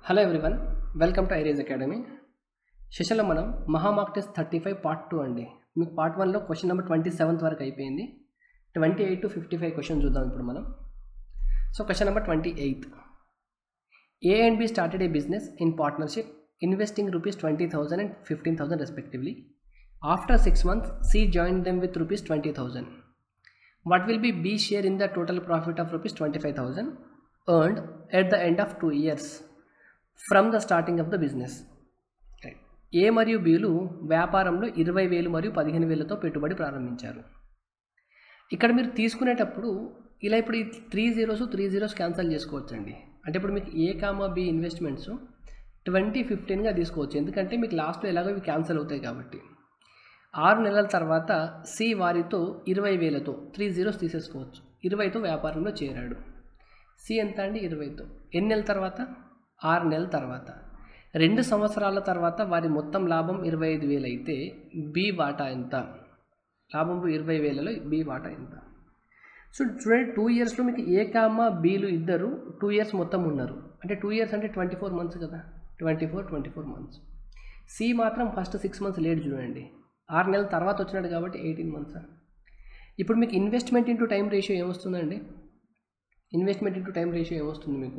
Hello everyone welcome to ఐరేజ్ academy సెషన్లో మనం మహామాక్ test thirty five part two అండి మీకు పార్ట్ వన్లో క్వశ్చన్ నెంబర్ ట్వంటీ సెవెంత్ వరకు అయిపోయింది twenty eight to fifty five question చూద్దాం ఇప్పుడు మనం so question number twenty eighth A and B started a business in partnership investing rupees twenty thousand and fifteen thousand respectively after six months C join them with rupees twenty thousand what will be B share in the total profit of rupees 25,000 earned at the end of two years from the starting of the business. A మరియు బీలు వ్యాపారంలో ఇరవై వేలు మరియు పదిహేను వేలతో పెట్టుబడి ప్రారంభించారు ఇక్కడ మీరు తీసుకునేటప్పుడు ఇలా ఇప్పుడు ఈ three zeros three zeros cancel చేసుకోవచ్చండి అంటే ఇప్పుడు మీకు A comma B investments twenty ఫిఫ్టీన్గా తీసుకోవచ్చు ఎందుకంటే మీకు లాస్ట్లో ఎలాగో ఇవి క్యాన్సిల్ అవుతాయి కాబట్టి ఆరు నెలల తర్వాత సి వారితో ఇరవై వేలతో త్రీ జీరోస్ తీసేసుకోవచ్చు ఇరవైతో వ్యాపారంలో చేరాడు సి ఎంత అండి ఇరవైతో ఎన్ని నెలల తర్వాత ఆరు నెలల తర్వాత రెండు సంవత్సరాల తర్వాత వారి మొత్తం లాభం ఇరవై ఐదు వేలు అయితే బి వాటా ఎంత లాభం ఇరవై వేలలో బి వాటా ఎంత సో చూడండి టూ ఇయర్స్లో మీకు ఏ కామ బీలు ఇద్దరు టూ ఇయర్స్ మొత్తం ఉన్నారు అంటే టూ ఇయర్స్ అంటే ట్వంటీ ఫోర్ మంత్స్ కదా twenty four twenty four months C మాత్రం ఫస్ట్ సిక్స్ మంత్స్ లేట్ చూడండి ఆరు నెలల తర్వాత వచ్చినాడు కాబట్టి ఎయిటీన్ మంత్స్ ఇప్పుడు మీకు ఇన్వెస్ట్మెంట్ ఇంటూ టైం రేషియో ఏమొస్తుందండి ఇన్వెస్ట్మెంట్ ఇంటూ టైం రేషియో ఏమొస్తుంది మీకు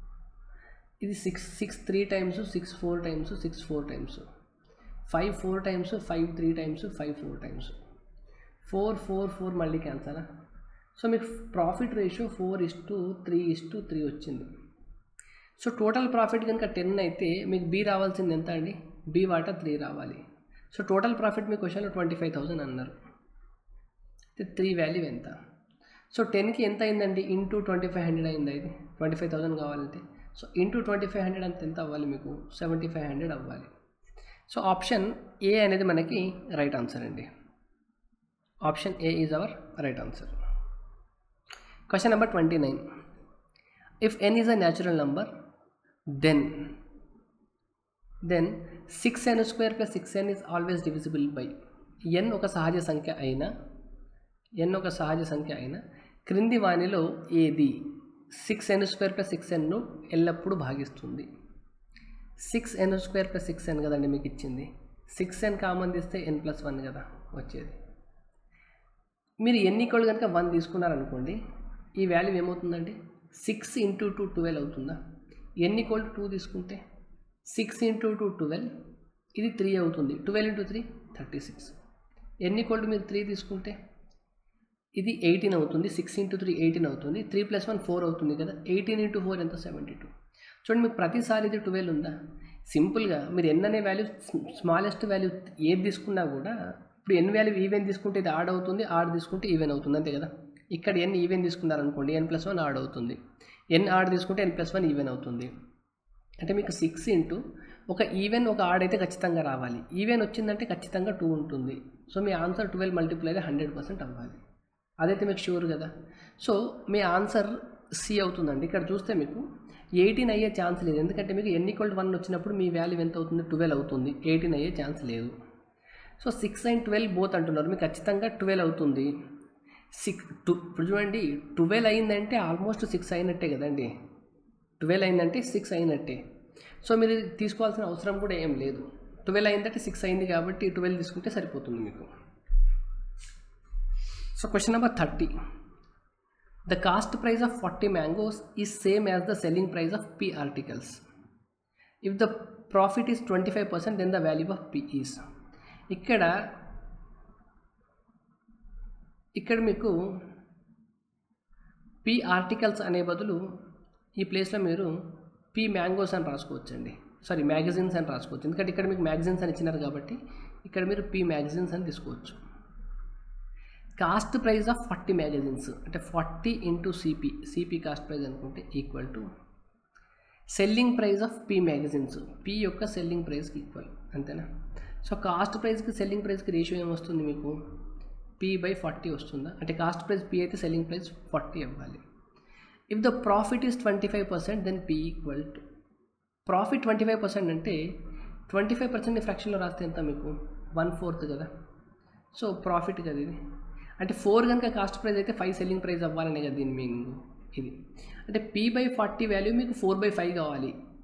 ఇది six six three times six four times six four times five four times five three times five four times four four four మళ్ళీ క్యాన్సరా so మీకు profit ratio four is to three is to three వచ్చింది so total profit కనుక ten అయితే మీకు B రావాల్సింది ఎంత అండి బి వాటా త్రీ రావాలి సో టోటల్ ప్రాఫిట్ మీ క్వశ్చన్లో ట్వంటీ ఫైవ్ థౌసండ్ అన్నారు త్రీ వాల్యూ ఎంత సో టెన్కి ఎంత అయిందండి ఇంటూ ట్వంటీ ఫైవ్ హండ్రెడ్ అయింది ఇది ట్వంటీ ఫైవ్ థౌసండ్ కావాలంటే so into twenty five hundred అంత ఎంత అవ్వాలి మీకు సెవెంటీ ఫైవ్ హండ్రెడ్ అవ్వాలి సో ఆప్షన్ ఏ అనేది మనకి రైట్ ఆన్సర్ అండి option A is our right answer question number twenty nine if N is a natural number then then six N square plus six N is always divisible by N ఒక సహజ సంఖ్య అయినా ఎన్ ఒక సహజ సంఖ్య అయినా క్రింది వానిలో ఏది six N square plus six ఎన్ను ఎల్లప్పుడూ భాగిస్తుంది six N square plus six N కదండి మీకు ఇచ్చింది సిక్స్ ఎన్ కామన్ తీస్తే ఎన్ ప్లస్ వన్ కదా వచ్చేది మీరు ఎన్ని ఈక్వల్ కనుక వన్ తీసుకున్నారనుకోండి ఈ వాల్యూ ఏమవుతుందండి సిక్స్ ఇంటూ టూ ట్వెల్వ్ అవుతుందా ఎన్ని ఈక్వల్ టూ తీసుకుంటే సిక్స్ ఇంటూ టూ ట్వెల్వ్ ఇది త్రీ అవుతుంది twelve into three thirty six ఎన్ని ఈక్వల్ మీరు త్రీ తీసుకుంటే ఇది ఎయిటీన్ అవుతుంది సిక్స్ ఇంటూ త్రీ ఎయిటీన్ అవుతుంది త్రీ ప్లస్ వన్ ఫోర్ అవుతుంది కదా ఎయిటీన్ ఇంటూ ఫోర్ ఎంత సెవెంటీ టూ చూడండి మీకు ప్రతిసారి ఇది ట్వెల్వ్ ఉందా సింపుల్గా మీరు ఎన్ అనే వాల్యూ స్మాలెస్ట్ వాల్యూ ఏది తీసుకున్నా కూడా ఇప్పుడు ఎన్ వాల్యూ ఈవెన్ తీసుకుంటే ఇది ఆడ్ అవుతుంది ఆడ్ తీసుకుంటే ఈవెన్ అవుతుంది అంతే కదా ఇక్కడ ఎన్ ఈవెన్ తీసుకున్నారనుకోండి ఎన్ ప్లస్ వన్ ఆడ్ అవుతుంది ఎన్ ఆడ్ తీసుకుంటే ఎన్ ప్లస్ వన్ ఈవెన్ అవుతుంది అంటే మీకు సిక్స్ ఇంటూ ఒక ఈవెన్ ఒక ఆడ్ అయితే ఖచ్చితంగా రావాలి ఈవెన్ వచ్చిందంటే ఖచ్చితంగా టూ ఉంటుంది సో మీ ఆన్సర్ ట్వెల్వ్ మల్టిప్లై అయితే హండ్రెడ్ పర్సెంట్ అవ్వాలి అదైతే మీకు షూర్ కదా సో మీ ఆన్సర్ సి అవుతుందండి ఇక్కడ చూస్తే మీకు ఎయిటీన్ అయ్యే ఛాన్స్ లేదు ఎందుకంటే మీకు ఎన్ ఈక్వల్ వన్ వచ్చినప్పుడు మీ వాల్యూ ఎంత అవుతుంది ట్వెల్వ్ అవుతుంది ఎయిటీన్ అయ్యే ఛాన్స్ లేదు so six and twelve both అంటున్నారు మీకు ఖచ్చితంగా ట్వెల్వ్ అవుతుంది సిక్స్ టూ ఇప్పుడు చూడండి ట్వెల్వ్ అయిందంటే ఆల్మోస్ట్ సిక్స్ అయినట్టే కదండి ట్వెల్వ్ అయిందంటే సిక్స్ అయినట్టే సో మీరు తీసుకోవాల్సిన అవసరం కూడా ఏం లేదు ట్వెల్వ్ అయిందంటే సిక్స్ అయింది కాబట్టి ట్వెల్వ్ తీసుకుంటే సరిపోతుంది మీకు so question number thirty the cost price of forty mangoes is same as the selling price of P articles if the profit is twenty five percent then the value of P is ఇక్కడ ఇక్కడ మీకు P articles అనే బదులు ఈ ప్లేస్లో మీరు P mangoes అని రాసుకోవచ్చండి sorry magazines అని రాసుకోవచ్చు ఎందుకంటే ఇక్కడ మీకు మ్యాగజైన్స్ అని ఇచ్చినారు కాబట్టి ఇక్కడ మీరు పీ మ్యాగజైన్స్ అని తీసుకోవచ్చు cost price of forty magazines అంటే forty into CP CP cost price అనుకుంటే equal to selling price of P magazines P యొక్క సెల్లింగ్ ప్రైస్కి ఈక్వల్ అంతేనా సో కాస్ట్ ప్రైస్కి సెల్లింగ్ ప్రైస్కి రేషియో ఏమొస్తుంది మీకు పీ బై ఫార్టీ వస్తుందా అంటే కాస్ట్ ప్రైస్ పీ అయితే సెల్లింగ్ ప్రైస్ ఫార్టీ అవ్వాలి if the profit is twenty five percent then P equal to profit twenty five percent అంటే ట్వంటీ ఫైవ్ పర్సెంట్ ఫ్రాక్షన్లో రాస్తే ఎంత మీకు వన్ ఫోర్త్ కదా సో ప్రాఫిట్ కదా ఇది అంటే ఫోర్ కనుక కాస్ట్ ప్రైస్ అయితే ఫైవ్ సెల్లింగ్ ప్రైస్ అవ్వాలనే కదా దీని మీనింగ్ ఇది అంటే పీ బై ఫార్టీ వాల్యూ మీకు ఫోర్ బై ఫైవ్ కావాలి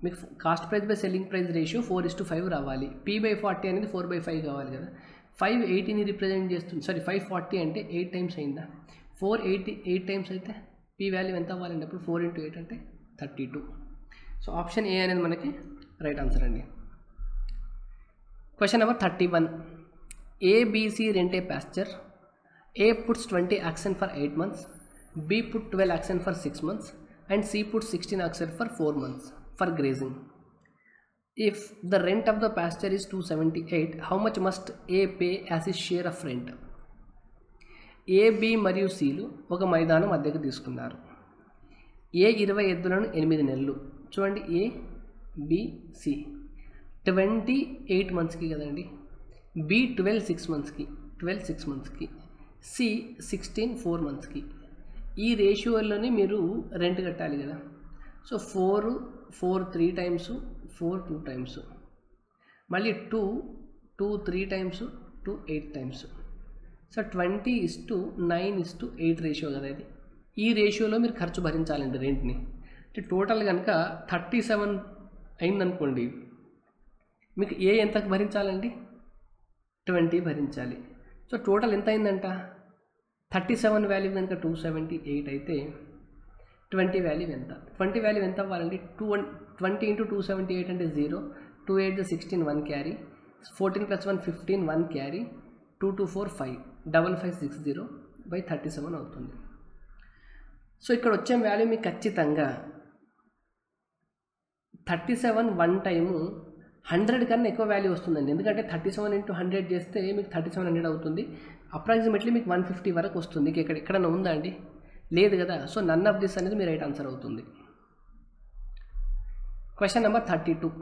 మీకు cost price by selling price ratio four is to five రావాలి పీ బై ఫార్టీ అనేది ఫోర్ బై ఫైవ్ కావాలి కదా ఫైవ్ ఎయిటీని రిప్రజెంట్ చేస్తుంది సారీ ఫైవ్ ఫార్టీ అంటే ఎయిట్ టైమ్స్ అయిందా ఫోర్ ఎయిటీ ఎయిట్ టైమ్స్ అయితే పీ వాల్యూ ఎంత అవ్వాలండి అప్పుడు ఫోర్ ఇంటూ ఎయిట్ అంటే thirty two so option A అనేది మనకి రైట్ ఆన్సర్ అండి question number thirty one ABC rent a pasture A puts twenty oxen for eight months B put twelve oxen for six months and C put sixteen oxen for four months for grazing if the rent of the pasture is two seventy eight how much must A pay as is share of rent A B మరియు సిలు ఒక మైదానం అద్దెకు తీసుకున్నారు ఏ ఇరవై ఎద్దులను ఎనిమిది నెలలు చూడండి A B C twenty eight మంత్స్కి కదండి బి ట్వెల్వ్ సిక్స్ మంత్స్కి ట్వెల్వ్ సిక్స్ మంత్స్కి సి సిక్స్టీన్ ఫోర్ మంత్స్కి ఈ రేషియోలోనే మీరు రెంట్ కట్టాలి కదా so four four three times four two times మళ్ళీ two two three times two eight times so twenty is to nine is to eight ratio కదా ఇది ఈ రేషియోలో మీరు ఖర్చు భరించాలండి రెంట్ని అంటే టోటల్ కనుక థర్టీ సెవెన్ అయిందనుకోండి మీకు ఏ ఎంత భరించాలండి ట్వంటీ భరించాలి సో టోటల్ ఎంత అయిందంట థర్టీ సెవెన్ వాల్యూ కనుక టూ సెవెంటీ ఎయిట్ అయితే ట్వంటీ వాల్యూ ఎంత ట్వంటీ వాల్యూ ఎంత అవ్వాలండి two one twenty into two seventy eight అంటే zero two eight sixteen one carry fourteen plus one fifteen one carry two two four five double five six zero by thirty seven అవుతుంది so ఇక్కడ వచ్చే value మీకు ఖచ్చితంగా thirty seven one time hundred కన్నా ఎక్కువ value వస్తుందండి ఎందుకంటే thirty seven into hundred చేస్తే మీకు థర్టీ సెవెన్ హండ్రెడ్ అవుతుంది అప్రాక్సిమేట్లీ మీకు వన్ ఫిఫ్టీ వరకు వస్తుంది ఇక ఇక్కడ ఎక్కడైనా ఉందా అండి లేదు కదా సో నన్ ఆఫ్ దిస్ అనేది మీ రైట్ ఆన్సర్ అవుతుంది question number thirty two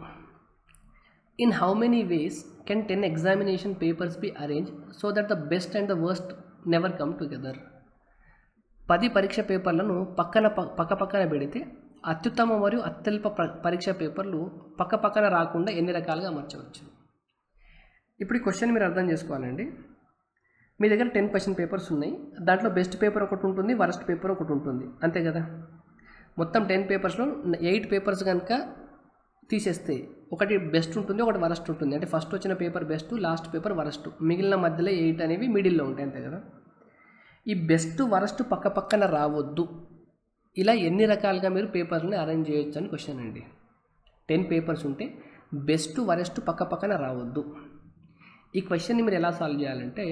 in how many ways can ten examination papers be arrange so that the best and the worst never come together పది పరీక్ష పేపర్లను పక్కన పక్క పక్కన పెడితే అత్యుత్తమ మరియు అత్యల్ప పరీక్ష పేపర్లు పక్క పక్కన రాకుండా ఎన్ని రకాలుగా అమర్చవచ్చు ఇప్పుడు ఈ క్వశ్చన్ మీరు అర్థం చేసుకోవాలండి మీ దగ్గర టెన్ క్వశ్చన్ పేపర్స్ ఉన్నాయి దాంట్లో బెస్ట్ పేపర్ ఒకటి ఉంటుంది వరస్ట్ పేపర్ ఒకటి ఉంటుంది అంతే కదా మొత్తం టెన్ పేపర్స్లో ఎయిట్ పేపర్స్ కనుక తీసేస్తే ఒకటి బెస్ట్ ఉంటుంది ఒకటి వరస్ట్ ఉంటుంది అంటే ఫస్ట్ వచ్చిన paper best last paper worst మిగిలిన మధ్యలో ఎయిట్ అనేవి మిడిల్లో ఉంటాయి అంతే కదా ఈ బెస్ట్ వరస్ట్ పక్క పక్కన రావద్దు ఇలా ఎన్ని రకాలుగా మీరు పేపర్ని అరేంజ్ చేయొచ్చు అని క్వశ్చన్ అండి టెన్ పేపర్స్ ఉంటే బెస్ట్ వరెస్ట్ పక్క పక్కన రావద్దు ఈ క్వశ్చన్ని మీరు ఎలా సాల్వ్ చేయాలంటే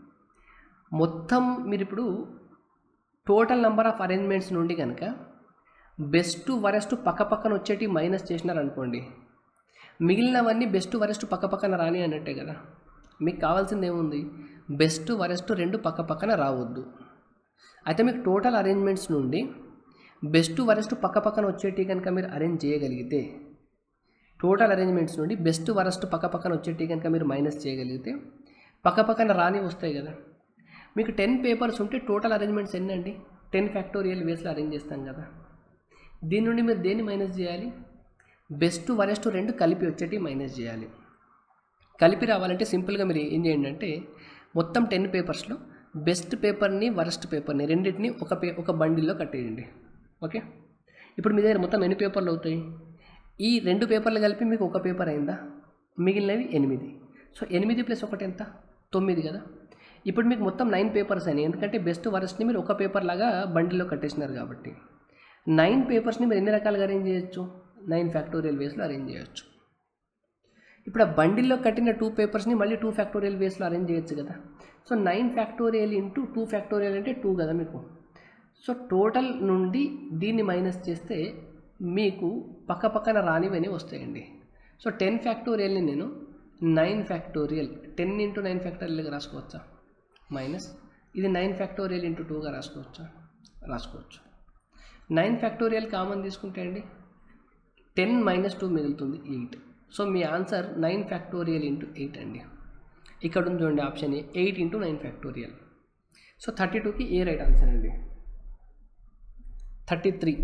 మొత్తం మీరు ఇప్పుడు టోటల్ నెంబర్ ఆఫ్ అరేంజ్మెంట్స్ నుండి కనుక బెస్ట్ వరెస్ట్ పక్క పక్కన వచ్చేటి మైనస్ చేసినారనుకోండి మిగిలినవన్నీ బెస్ట్ వరెస్ట్ పక్క పక్కన రాని అన్నట్టే కదా మీకు కావాల్సింది ఏముంది బెస్ట్ వరెస్ట్ రెండు పక్క పక్కన రావద్దు అయితే మీకు టోటల్ అరేంజ్మెంట్స్ నుండి బెస్ట్ వరెస్ట్ పక్క పక్కన వచ్చేటి కనుక మీరు అరేంజ్ చేయగలిగితే టోటల్ అరేంజ్మెంట్స్ నుండి బెస్ట్ వరస్ట్ పక్క పక్కన వచ్చేటి కనుక మీరు మైనస్ చేయగలిగితే పక్క పక్కన రాని వస్తాయి కదా మీకు టెన్ పేపర్స్ ఉంటే టోటల్ అరేంజ్మెంట్స్ ఎన్ని అండి టెన్ ఫ్యాక్టోరియల్ వేస్లో అరేంజ్ చేస్తాం కదా దీని నుండి మీరు దేన్ని మైనస్ చేయాలి బెస్ట్ వరెస్ట్ రెండు కలిపి వచ్చేటి మైనస్ చేయాలి కలిపి రావాలంటే సింపుల్గా మీరు ఏం చేయండి అంటే మొత్తం టెన్ పేపర్స్లో బెస్ట్ పేపర్ని వరస్ట్ పేపర్ని రెండింటిని ఒక పే ఒక బండిల్లో కట్టేయండి ఓకే ఇప్పుడు మీ దగ్గర మొత్తం ఎన్ని పేపర్లు అవుతాయి ఈ రెండు పేపర్లు కలిపి మీకు ఒక పేపర్ అయిందా మిగిలినవి ఎనిమిది సో ఎనిమిది ప్లస్ ఒకటి ఎంత తొమ్మిది కదా ఇప్పుడు మీకు మొత్తం నైన్ పేపర్స్ అయినాయి ఎందుకంటే బెస్ట్ వరస్ట్ని మీరు ఒక పేపర్ లాగా బండిలో కట్టేసినారు కాబట్టి నైన్ పేపర్స్ని మీరు ఎన్ని రకాలుగా అరేంజ్ చేయొచ్చు నైన్ ఫ్యాక్టోరియల్ వేస్లో అరేంజ్ చేయొచ్చు ఇప్పుడు ఆ బండిల్లో కట్టిన టూ పేపర్స్ని మళ్ళీ టూ ఫ్యాక్టోరియల్ వేస్లో అరేంజ్ చేయొచ్చు కదా so nine factorial into two ఫ్యాక్టోరియల్ అంటే టూ కదా మీకు సో టోటల్ నుండి దీన్ని మైనస్ చేస్తే మీకు పక్క పక్కన రానివని వస్తాయండి సో టెన్ ఫ్యాక్టోరియల్ని నేను nine factorial ten into nine ఫ్యాక్టోరియల్గా రాసుకోవచ్చా మైనస్ ఇది నైన్ ఫ్యాక్టోరియల్ ఇంటూ టూగా రాసుకోవచ్చా రాసుకోవచ్చు నైన్ ఫ్యాక్టోరియల్ కామన్ తీసుకుంటే అండి టెన్ మైనస్ టూ మిగులుతుంది ఎయిట్ సో మీ answer nine factorial into eight అండి ఇక్కడ ఉంది చూడండి option A eight into nine factorial so thirty టూకి ఏ రైట్ ఆన్సర్ అండి thirty three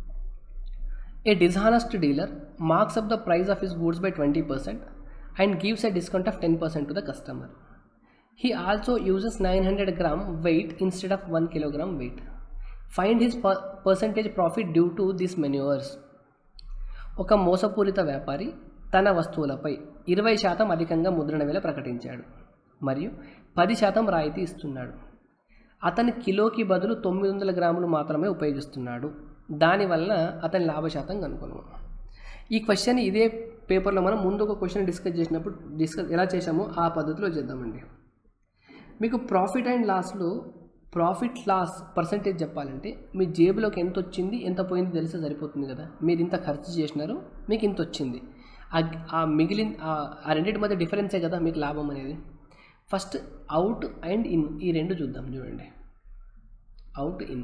a dishonest dealer marks up the price of his goods by twenty percent and gives a discount of ten percent to the customer he also uses nine hundred gram weight instead of one kilogram weight find his percentage profit due to this manoeuvres ఒక మోసపూరిత వ్యాపారి తన వస్తువులపై ఇరవై శాతం అధికంగా ముద్రణ వేల ప్రకటించాడు మరియు పది శాతం రాయితీ ఇస్తున్నాడు అతని కిలోకి బదులు తొమ్మిది వందల గ్రాములు మాత్రమే ఉపయోగిస్తున్నాడు దానివలన అతని లాభశాతం కనుగొను ఈ క్వశ్చన్ ఇదే పేపర్లో మనం ముందు ఒక క్వశ్చన్ డిస్కస్ చేసినప్పుడు డిస్కస్ ఎలా చేసామో ఆ పద్ధతిలో చేద్దామండి మీకు ప్రాఫిట్ అండ్ లాస్లో ప్రాఫిట్ లాస్ పర్సంటేజ్ చెప్పాలంటే మీ జేబులోకి ఎంత వచ్చింది ఎంత పోయింది తెలిస్తే సరిపోతుంది కదా మీరు ఇంత ఖర్చు చేసినారు మీకు ఇంత వచ్చింది ఆ- ఆ మిగిలిన ఆ- ఆ రెండింటి మధ్య డిఫరెన్సే కదా మీకు లాభం అనేది ఫస్ట్ అవుట్ అండ్ ఇన్ ఈ రెండు చూద్దాం చూడండి out in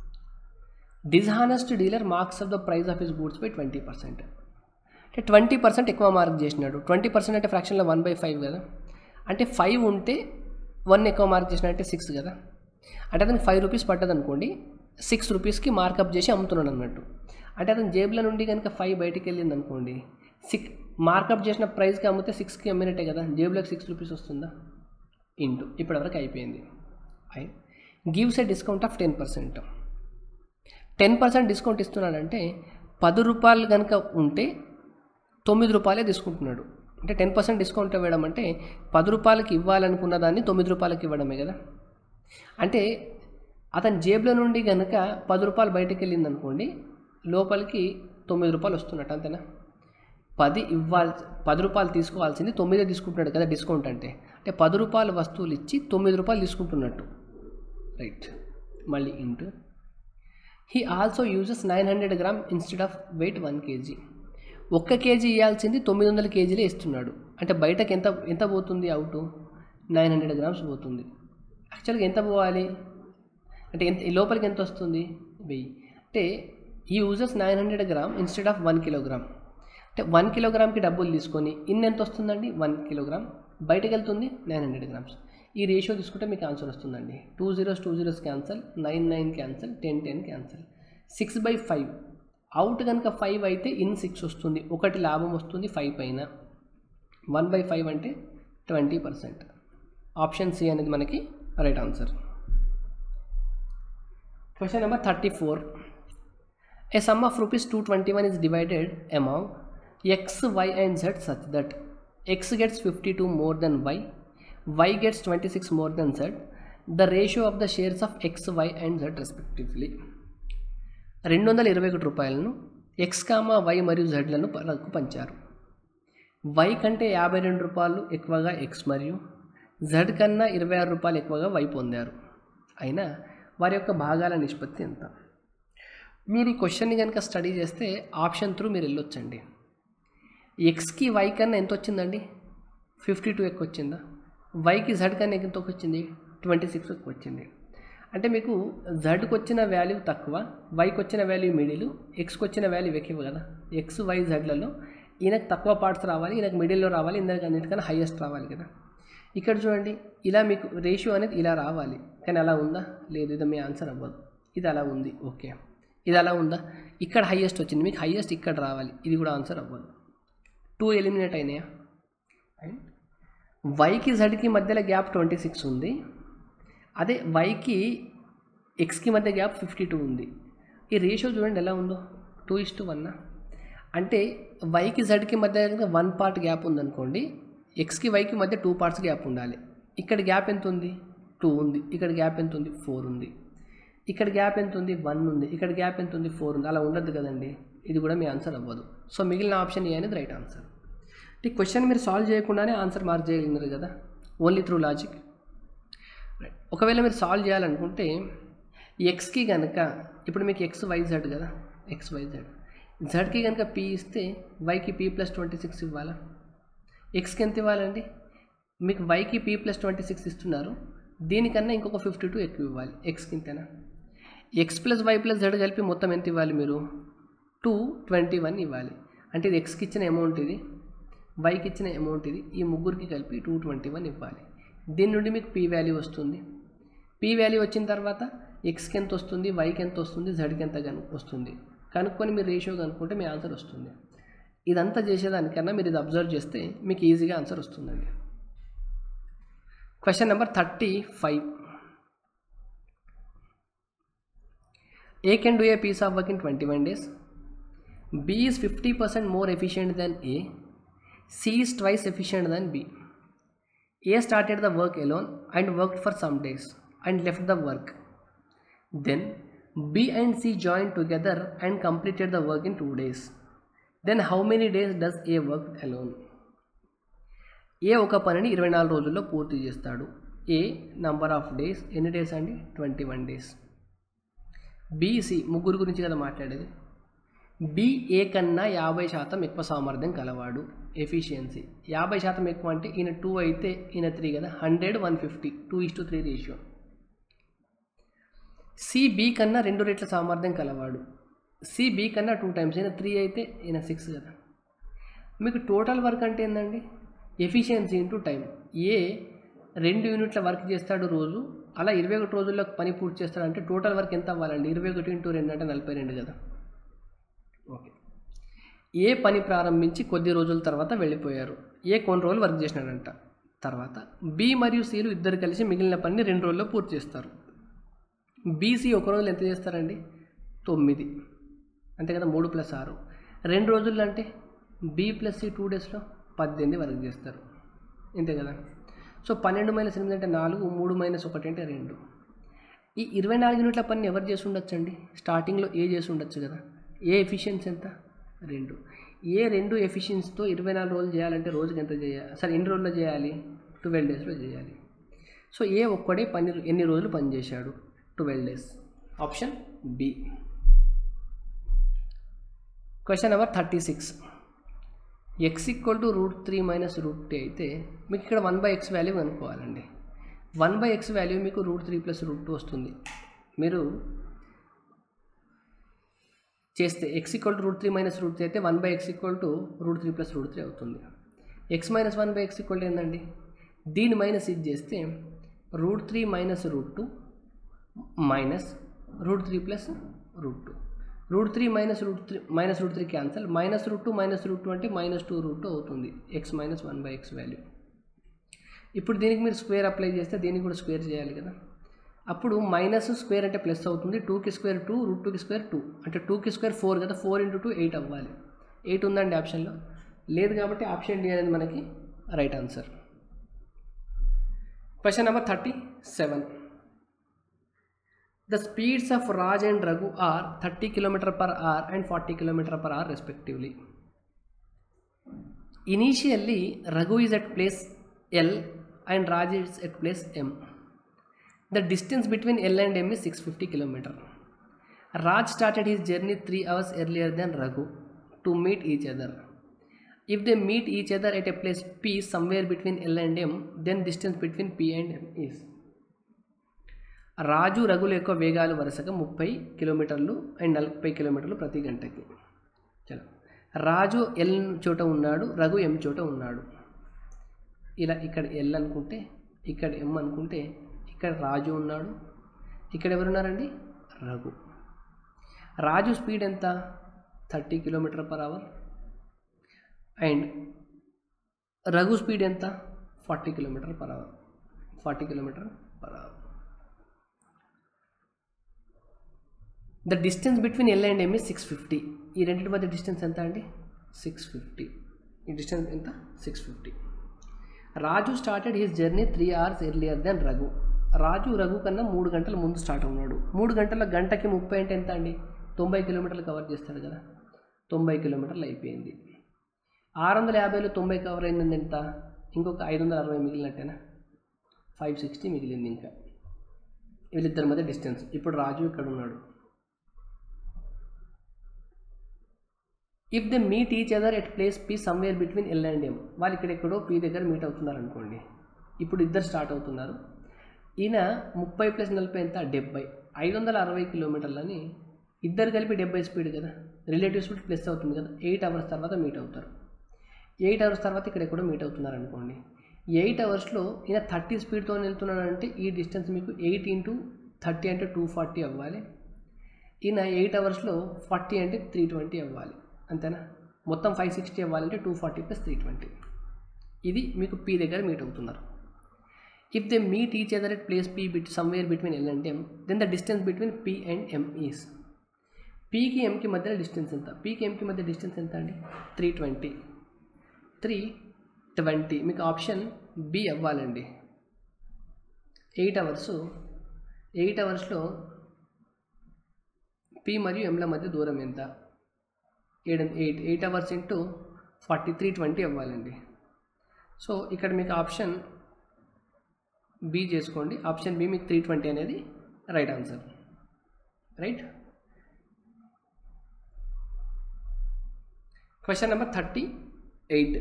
dishonest dealer marks of the price of his goods by twenty percent అంటే ట్వంటీ పర్సెంట్ ఎక్కువ మార్క్ చేసినాడు ట్వంటీ పర్సెంట్ అంటే ఫ్రాక్షన్లో వన్ బై ఫైవ్ కదా అంటే ఫైవ్ ఉంటే వన్ ఎక్కువ మార్క్ చేసినట్టే సిక్స్ కదా అంటే అతనికి ఫైవ్ రూపీస్ పడ్డది అనుకోండి సిక్స్ రూపీస్కి మార్కప్ చేసి అమ్ముతున్నాడు అన్నట్టు అంటే అతని జేబులో నుండి కనుక ఫైవ్ బయటికి వెళ్ళింది అనుకోండి సిక్స్ మార్కప్ చేసిన ప్రైస్కి అమ్మితే సిక్స్కి అమ్మినట్టే కదా జేబులోకి సిక్స్ రూపీస్ వస్తుందా ఇంటూ ఇప్పటివరకు అయిపోయింది I gives a discount of ten percent ten percent discount ఇస్తున్నాడంటే పది రూపాయలు కనుక ఉంటే తొమ్మిది రూపాయలే తీసుకుంటున్నాడు అంటే టెన్ పర్సెంట్ డిస్కౌంట్ ఇవ్వడం అంటే పది రూపాయలకి ఇవ్వాలనుకున్న దాన్ని తొమ్మిది రూపాయలకి ఇవ్వడమే కదా అంటే అతని జేబులో నుండి కనుక పది రూపాయలు బయటకు వెళ్ళింది అనుకోండి లోపలికి తొమ్మిది రూపాయలు వస్తున్నట్టు అంతేనా పది ఇవ్వాలి పది రూపాయలు తీసుకోవాల్సింది తొమ్మిదే తీసుకుంటున్నాడు కదా డిస్కౌంట్ అంటే అంటే పది రూపాయల వస్తువులు ఇచ్చి తొమ్మిది రూపాయలు తీసుకుంటున్నట్టు రైట్ మళ్ళీ into he also uses nine hundred gram instead of weight one KG ఒక్క కేజీ ఇవ్వాల్సింది తొమ్మిది వందల కేజీలే ఇస్తున్నాడు అంటే బయటకు ఎంత ఎంత పోతుంది అవుట్ నైన్ హండ్రెడ్ గ్రామ్స్ పోతుంది యాక్చువల్గా ఎంత పోవాలి అంటే ఎంత ఈ లోపలికి ఎంత వస్తుంది వెయ్యి అంటే ఈ uses nine hundred gram instead of one kilogram అంటే వన్ కిలోగ్రామ్కి డబ్బులు తీసుకొని ఇన్ని ఎంత వస్తుందండి వన్ కిలోగ్రామ్ బయటకు వెళ్తుంది నైన్ హండ్రెడ్ గ్రామ్స్ ఈ రేషియో తీసుకుంటే మీకు ఆన్సర్ వస్తుందండి two zeros two zeros cancel nine nine cancel ten ten cancel six by five out కనుక ఫైవ్ అయితే ఇన్ సిక్స్ వస్తుంది ఒకటి లాభం వస్తుంది ఫైవ్ పైన వన్ బై ఫైవ్ అంటే ట్వంటీ పర్సెంట్ ఆప్షన్ సి అనేది మనకి right answer question number thirty four A sum of rupees 221 is divided among x, y and z such that x gets 52 more than y, y gets 26 more than z, the ratio of the shares of x, y and z respectively. రెండు వందల ఇరవై ఒకటి రూపాయలను X comma why మరియు జెడ్లను పలకు పంచారు why కంటే యాభై రెండు రూపాయలు ఎక్కువగా ఎక్స్ మరియు జెడ్ కన్నా ఇరవై ఆరు రూపాయలు ఎక్కువగా వై పొందారు అయినా వారి యొక్క భాగాల నిష్పత్తి ఎంత మీరు ఈ క్వశ్చన్ని కనుక స్టడీ చేస్తే ఆప్షన్ త్రూ మీరు వెళ్ళొచ్చండి ఎక్స్కి వై కన్నా ఎంత వచ్చిందండి ఫిఫ్టీ టూ ఎక్కువ వచ్చిందా వైకి జడ్ కన్నా ఎంత వచ్చింది ట్వంటీ సిక్స్ ఎక్కువ వచ్చింది అంటే మీకు జడ్కి వచ్చిన వాల్యూ తక్కువ వైకి వచ్చిన వాల్యూ మిడిల్ ఎక్స్కి వచ్చిన వాల్యూ ఎక్కువ కదా ఎక్స్ వై జడ్లలో ఈయనకు తక్కువ పార్ట్స్ రావాలి ఈయనకు మిడిల్లో రావాలి ఇందరికి అన్నిటికన్నా హైయెస్ట్ రావాలి కదా ఇక్కడ చూడండి ఇలా మీకు రేషియో అనేది ఇలా రావాలి కానీ అలా ఉందా లేదు ఇది మీ ఆన్సర్ అవ్వదు ఇది అలా ఉంది ఓకే ఇది అలా ఉందా ఇక్కడ హైయెస్ట్ వచ్చింది మీకు హైయెస్ట్ ఇక్కడ రావాలి ఇది కూడా ఆన్సర్ అవ్వదు టూ ఎలిమినేట్ అయినాయా అండ్ వైకి జడ్కి మధ్యలో గ్యాప్ ట్వంటీ సిక్స్ ఉంది అదే వైకి ఎక్స్కి మధ్య గ్యాప్ ఫిఫ్టీ టూ ఉంది ఈ రేషియో చూడండి ఎలా ఉందో టూ ఇస్ టు వన్నా అంటే వైకి జడ్కి మధ్య వన్ పార్ట్ గ్యాప్ ఉందనుకోండి ఎక్స్కి వైకి మధ్య టూ పార్ట్స్ గ్యాప్ ఉండాలి ఇక్కడ గ్యాప్ ఎంత ఉంది టూ ఉంది ఇక్కడ గ్యాప్ ఎంత ఉంది ఫోర్ ఉంది ఇక్కడ గ్యాప్ ఎంత ఉంది వన్ ఉంది ఇక్కడ గ్యాప్ ఎంత ఉంది ఫోర్ ఉంది అలా ఉండదు కదండి ఇది కూడా మీ ఆన్సర్ అవ్వదు సో మిగిలిన ఆప్షన్ ఏ అనేది రైట్ ఆన్సర్ ఈ క్వశ్చన్ మీరు సాల్వ్ చేయకుండానే ఆన్సర్ మార్క్ చేయగలిగినారు కదా ఓన్లీ త్రూ లాజిక్ ఒకవేళ మీరు సాల్వ్ చేయాలనుకుంటే ఎక్స్కి కనుక ఇప్పుడు మీకు ఎక్స్ వై జెడ్ కదా ఎక్స్ వై జెడ్ జెడ్కి కనుక పీ ఇస్తే వైకి పీ ప్లస్ ట్వంటీ సిక్స్ ఇవ్వాలా ఎక్స్కి ఎంత ఇవ్వాలండి మీకు వైకి పీ ప్లస్ ట్వంటీ సిక్స్ ఇస్తున్నారు దీనికన్నా ఇంకొక ఫిఫ్టీ టూ ఎక్కువ ఇవ్వాలి ఎక్స్కి ఇంతేనా X plus Y plus Z కలిపి మొత్తం ఎంత ఇవ్వాలి మీరు టూ ట్వంటీ వన్ ఇవ్వాలి అంటే ఇది ఎక్స్కి ఇచ్చిన అమౌంట్ ఇది వైకి ఇచ్చిన అమౌంట్ ఇది ఈ ముగ్గురికి కలిపి టూ ట్వంటీ వన్ ఇవ్వాలి దీని నుండి మీకు పీ వాల్యూ వస్తుంది పీ వాల్యూ వచ్చిన తర్వాత ఎక్స్కి ఎంత వస్తుంది వైకి ఎంత వస్తుంది జెడ్కి ఎంత కను వస్తుంది కనుక్కొని మీరు రేషియో కనుక్కుంటే మీ ఆన్సర్ వస్తుంది ఇదంతా చేసేదానికన్నా మీరు ఇది అబ్జర్వ్ చేస్తే మీకు ఈజీగా ఆన్సర్ వస్తుందండి question number thirty five A can do a piece of work in twenty one days B is 50% more efficient than A. C is twice efficient than B. A started the work alone and worked for some days and left the work. Then B and C joined together and completed the work in two days. Then how many days does A work alone? A ఒక పనిని ఇరవై నాలుగు రోజుల్లో పూర్తి చేస్తాడు A number of days ఎన్ని days అండి twenty one days BC ముగ్గురు గురించి కదా మాట్లాడేది బి ఏ కన్నా యాభై శాతం ఎక్కువ సామర్థ్యం కలవాడు ఎఫిషియన్సీ యాభై శాతం ఎక్కువ అంటే ఈయన టూ అయితే ఈయన త్రీ కదా hundred one fifty two is to three ratio C B కన్నా రెండు రెట్ల సామర్థ్యం కలవాడు సి బి కన్నా టూ టైమ్స్ ఈయన త్రీ అయితే ఈయన సిక్స్ కదా మీకు టోటల్ వర్క్ అంటే ఏంటండి ఎఫిషియన్సీ ఇంటూ టైం ఏ రెండు యూనిట్ల వర్క్ చేస్తాడు రోజు అలా ఇరవై ఒకటి రోజుల్లో పని పూర్తి చేస్తాడంటే టోటల్ వర్క్ ఎంత అవ్వాలండి ఇరవై ఒకటి ఇంటూ రెండు అంటే నలభై రెండు కదా ఓకే ఏ పని ప్రారంభించి కొద్ది రోజుల తర్వాత వెళ్ళిపోయారు ఏ కొన్ని రోజులు వర్క్ చేసినాడంట తర్వాత బి మరియు సిలు ఇద్దరు కలిసి మిగిలిన పనిని రెండు రోజుల్లో పూర్తి చేస్తారు బీసీ ఒక రోజులో ఎంత చేస్తారండి తొమ్మిది అంతే కదా మూడు ప్లస్ ఆరు రెండు రోజుల్లో అంటే బి ప్లస్ సి టూ డేస్లో పద్దెనిమిది వర్క్ చేస్తారు ఇంతే కదా సో పన్నెండు మైనస్ ఎనిమిది అంటే నాలుగు మూడు మైనస్ ఒకటి అంటే రెండు ఈ ఇరవై నాలుగు యూనిట్ల పని ఎవరు చేసి ఉండొచ్చు అండి స్టార్టింగ్లో ఏ చేసి ఉండొచ్చు కదా ఏ ఎఫిషియన్సీ ఎంత రెండు ఏ రెండు ఎఫిషియన్సీతో ఇరవై నాలుగు రోజులు చేయాలంటే రోజుకి ఎంత చేయాలి సరే ఎన్ని రోజుల్లో చేయాలి ట్వెల్వ్ డేస్లో చేయాలి సో ఏ ఒక్కడే పని ఎన్ని రోజులు పని చేశాడు twelve days option B question number thirty six X equal to root three minus root T అయితే మీకు ఇక్కడ వన్ బై ఎక్స్ వాల్యూ అనుకోవాలండి వన్ బై ఎక్స్ వాల్యూ మీకు root three plus root two వస్తుంది మీరు చేస్తే X equal to root three minus root three అయితే one by X equal to root three plus root three అవుతుంది X minus one by X equal ఏంటండి దీని minus ఇది చేస్తే root three minus root two minus root three plus root two root three minus root three minus root three cancel minus root two minus root two అంటే minus two root two అవుతుంది X minus one by X value ఇప్పుడు దీనికి మీరు square apply చేస్తే దీనికి కూడా square చేయాలి కదా అప్పుడు మైనస్ స్క్వేర్ అంటే ప్లస్ అవుతుంది టూకి స్క్వేర్ టూ రూట్ టూకి స్క్వేర్ టూ అంటే టూకి స్క్వేర్ ఫోర్ కదా ఫోర్ ఇంటూ టూ ఎయిట్ అవ్వాలి ఎయిట్ ఉందండి ఆప్షన్లో లేదు కాబట్టి ఆప్షన్ డి అనేది మనకి right answer question number thirty seven The speeds of Raj and Raghu are 30 km per hour and 40 km per hour respectively. Initially, Raghu is at place L and Raj is at place M. The distance between L and M is 650 km. Raj started his journey 3 hours earlier than Raghu to meet each other. If they meet each other at a place P somewhere between L and M, then distance between P and M is Raju రఘుల యొక్క వేగాలు వరుసగా ముప్పై కిలోమీటర్లు and నలభై కిలోమీటర్లు ప్రతి గంటకి చలో రాజు ఎల్ చోట ఉన్నాడు రఘు ఎం చోట ఉన్నాడు ఇలా ఇక్కడ ఎల్ అనుకుంటే ఇక్కడ ఎం అనుకుంటే ఇక్కడ రాజు ఉన్నాడు ఇక్కడ ఎవరున్నారండి రఘు రాజు స్పీడ్ ఎంత thirty kilometer per hour and Raghu speed ఎంత forty kilometer per hour forty kilometer per hour the distance between L and M is six fifty ఈ రెండింటి మధ్య డిస్టెన్స్ ఎంత అండి సిక్స్ ఫిఫ్టీ ఈ డిస్టెన్స్ ఎంత six fifty Raju started his journey three hours earlier then Raghu Raju Raghu కన్నా మూడు గంటల ముందు స్టార్ట్ అవున్నాడు మూడు గంటల గంటకి ముప్పై అంటే ఎంత అండి తొంభై కిలోమీటర్లు కవర్ చేస్తాడు కదా తొంభై కిలోమీటర్లు అయిపోయింది ఆరు వందల యాభైలో తొంభై కవర్ అయింది ఎంత ఇంకొక ఐదు వందల అరవై మిగిలినట్టేనా ఫైవ్ సిక్స్టీ మిగిలింది ఇంకా వీళ్ళిద్దరి మధ్య డిస్టెన్స్ ఇప్పుడు రాజు ఇక్కడ ఉన్నాడు if they meet each other at place P somewhere between L and M వాళ్ళు ఇక్కడ ఎక్కడో పీ దగ్గర మీట్ అవుతున్నారు అనుకోండి ఇప్పుడు ఇద్దరు స్టార్ట్ అవుతున్నారు ఈయన ముప్పై ప్లస్ నలభై ఎంత డెబ్బై ఐదు వందల అరవై కిలోమీటర్లని ఇద్దరు కలిపి డెబ్బై స్పీడ్ కదా రిలేటివ్ స్పీడ్ ప్లస్ అవుతుంది కదా ఎయిట్ అవర్స్ తర్వాత మీట్ అవుతారు ఎయిట్ అవర్స్ తర్వాత ఇక్కడ ఎక్కడో మీట్ అవుతున్నారు అనుకోండి ఎయిట్ అవర్స్లో ఈయన థర్టీ స్పీడ్తో వెళ్తున్నాడు అంటే ఈ డిస్టెన్స్ మీకు ఎయిట్ ఇంటూ థర్టీ అంటే టూ ఫార్టీ అవ్వాలి ఈయన ఎయిట్ అవర్స్లో ఫార్టీ అంటే త్రీ ట్వంటీ అవ్వాలి అంతేనా మొత్తం ఫైవ్ సిక్స్టీ అవ్వాలంటే two forty plus three twenty ఇది మీకు పీ దగ్గర మీట్ అవుతున్నారు if they meet each other at place P bit somewhere between L and M then the distance between P and M is పీకి ఎంకి మధ్య distance ఎంత పీకి ఎంకి మధ్య డిస్టెన్స్ ఎంత అండి త్రీ ట్వంటీ త్రీ ట్వంటీ మీకు ఆప్షన్ బి అవ్వాలండి ఎయిట్ అవర్స్ ఎయిట్ అవర్స్లో పి మరియు ఎంల మధ్య దూరం ఎంత ఏడు eight eight hours into forty three twenty అవ్వాలండి సో ఇక్కడ మీకు ఆప్షన్ బి చేసుకోండి ఆప్షన్ బి మీకు త్రీ ట్వంటీ అనేది right answer right question number thirty eight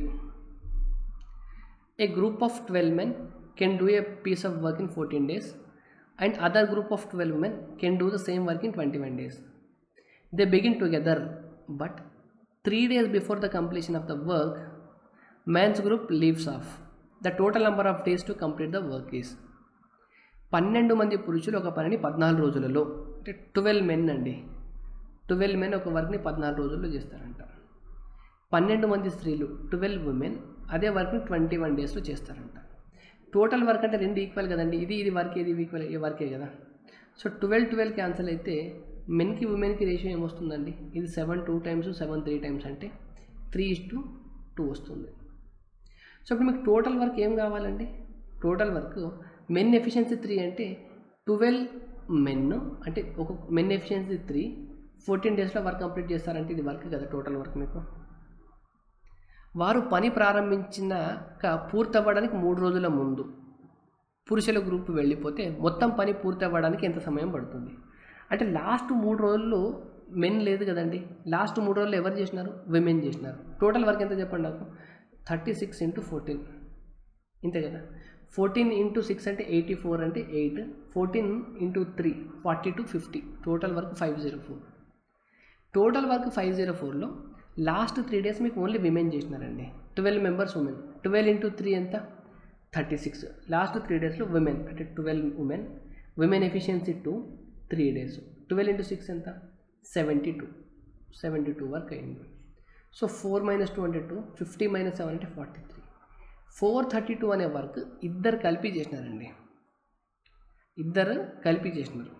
A group of 12 men can do a piece of work in 14 days and other group of 12 men can do the same work in 21 days. They begin together but 3 days before the completion of the work, man's group leaves off. The total number of days to complete the work is పన్నెండు మంది పురుషులు ఒక పనిని పద్నాలుగు రోజులలో అంటే twelve men అండి twelve men ఒక వర్క్ని పద్నాలుగు రోజుల్లో చేస్తారంట పన్నెండు మంది స్త్రీలు ట్వెల్వ్ ఉమెన్ అదే వర్క్ని ట్వంటీ వన్ డేస్లో చేస్తారంట టోటల్ వర్క్ అంటే రెండు ఈక్వల్ కదండి ఇది ఇది వర్క్ ఇది ఈక్వల్ ఈ వర్కే కదా సో ట్వెల్వ్ ట్వెల్వ్ క్యాన్సిల్ అయితే మెన్కి ఉమెన్కి రేషియో ఏమొస్తుందండి ఇది seven two times seven three times అంటే త్రీ ఇస్ టు టూ వస్తుంది సో ఇప్పుడు మీకు టోటల్ వర్క్ ఏం కావాలండి total work men efficiency three అంటే ట్వెల్వ్ మెన్ అంటే ఒక మెన్ ఎఫిషియన్సీ త్రీ ఫోర్టీన్ డేస్లో వర్క్ కంప్లీట్ చేస్తారంటే ఇది వర్క్ కదా టోటల్ వర్క్ మీకు వారు పని ప్రారంభించినాక పూర్తవ్వడానికి మూడు రోజుల ముందు పురుషుల గ్రూప్ వెళ్ళిపోతే మొత్తం పని పూర్తి అవ్వడానికి ఎంత సమయం పడుతుంది అంటే లాస్ట్ మూడు రోజుల్లో మెన్ లేదు కదండి లాస్ట్ మూడు రోజులు ఎవరు చేసినారు విమెన్ చేసినారు టోటల్ వర్క్ ఎంత చెప్పండి నాకు థర్టీ సిక్స్ ఇంటూ ఫోర్టీన్ ఇంతే కదా ఫోర్టీన్ ఇంటూ సిక్స్ అంటే ఎయిటీ ఫోర్ అంటే eight fourteen into three forty two fifty total work five zero four total work five zero ఫోర్లో లాస్ట్ త్రీ డేస్ మీకు ఓన్లీ విమెన్ చేసినారండి twelve members women twelve into three ఎంత thirty six last three డేస్లో women అంటే twelve women women efficiency two three days twelve into six ఎంత seventy two seventy two work అయింది so four minus two అంటే two fifty minus seven అంటే forty three four thirty two అనే work ఇద్దరు కలిపి చేసినారండి ఇద్దరు కలిపి చేసినారు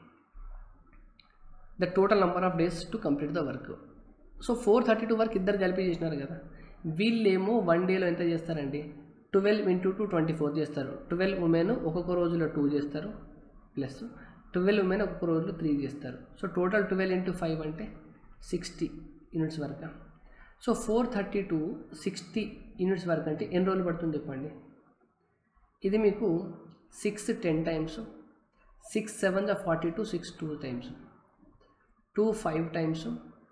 the total number of days to complete the work so four thirty two వరకు ఇద్దరు కలిపి చేసినారు కదా వీళ్ళేమో వన్ డేలో ఎంత చేస్తారండి twelve into two twenty four చేస్తారు ట్వెల్వ్ ఉమెన్ ఒక్కొక్క రోజులో టూ చేస్తారు ప్లస్ ట్వెల్వ్ ఉమెన్ ఒక్కొక్క రోజులో త్రీ చేస్తారు so total twelve into five అంటే సిక్స్టీ యూనిట్స్ వరకు so four thirty two sixty units వరకు అంటే ఎన్ని రోజులు పడుతుంది చెప్పండి ఇది మీకు six ten times six seven the forty two six two times two five times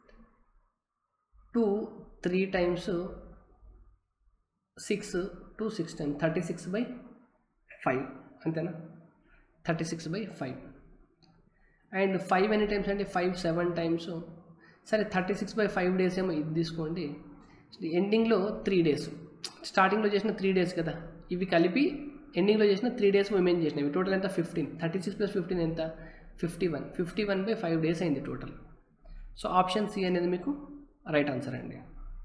two three times six two six times thirty six by five అంతేనా thirty six by five and five ఎన్ని times అంటే five seven times సరే thirty six by five days ఏమో ఇది తీసుకోండి ఎండింగ్లో three days స్టార్టింగ్లో చేసిన త్రీ డేస్ కదా ఇవి కలిపి ఎండింగ్లో చేసిన త్రీ డేస్ ఉమెన్ చేసినవి టోటల్ ఎంత fifteen thirty six plus fifteen ఎంత fifty one fifty one by five days అయింది టోటల్ సో ఆప్షన్ సి అనేది మీకు రైట్ ఆన్సర్ అండి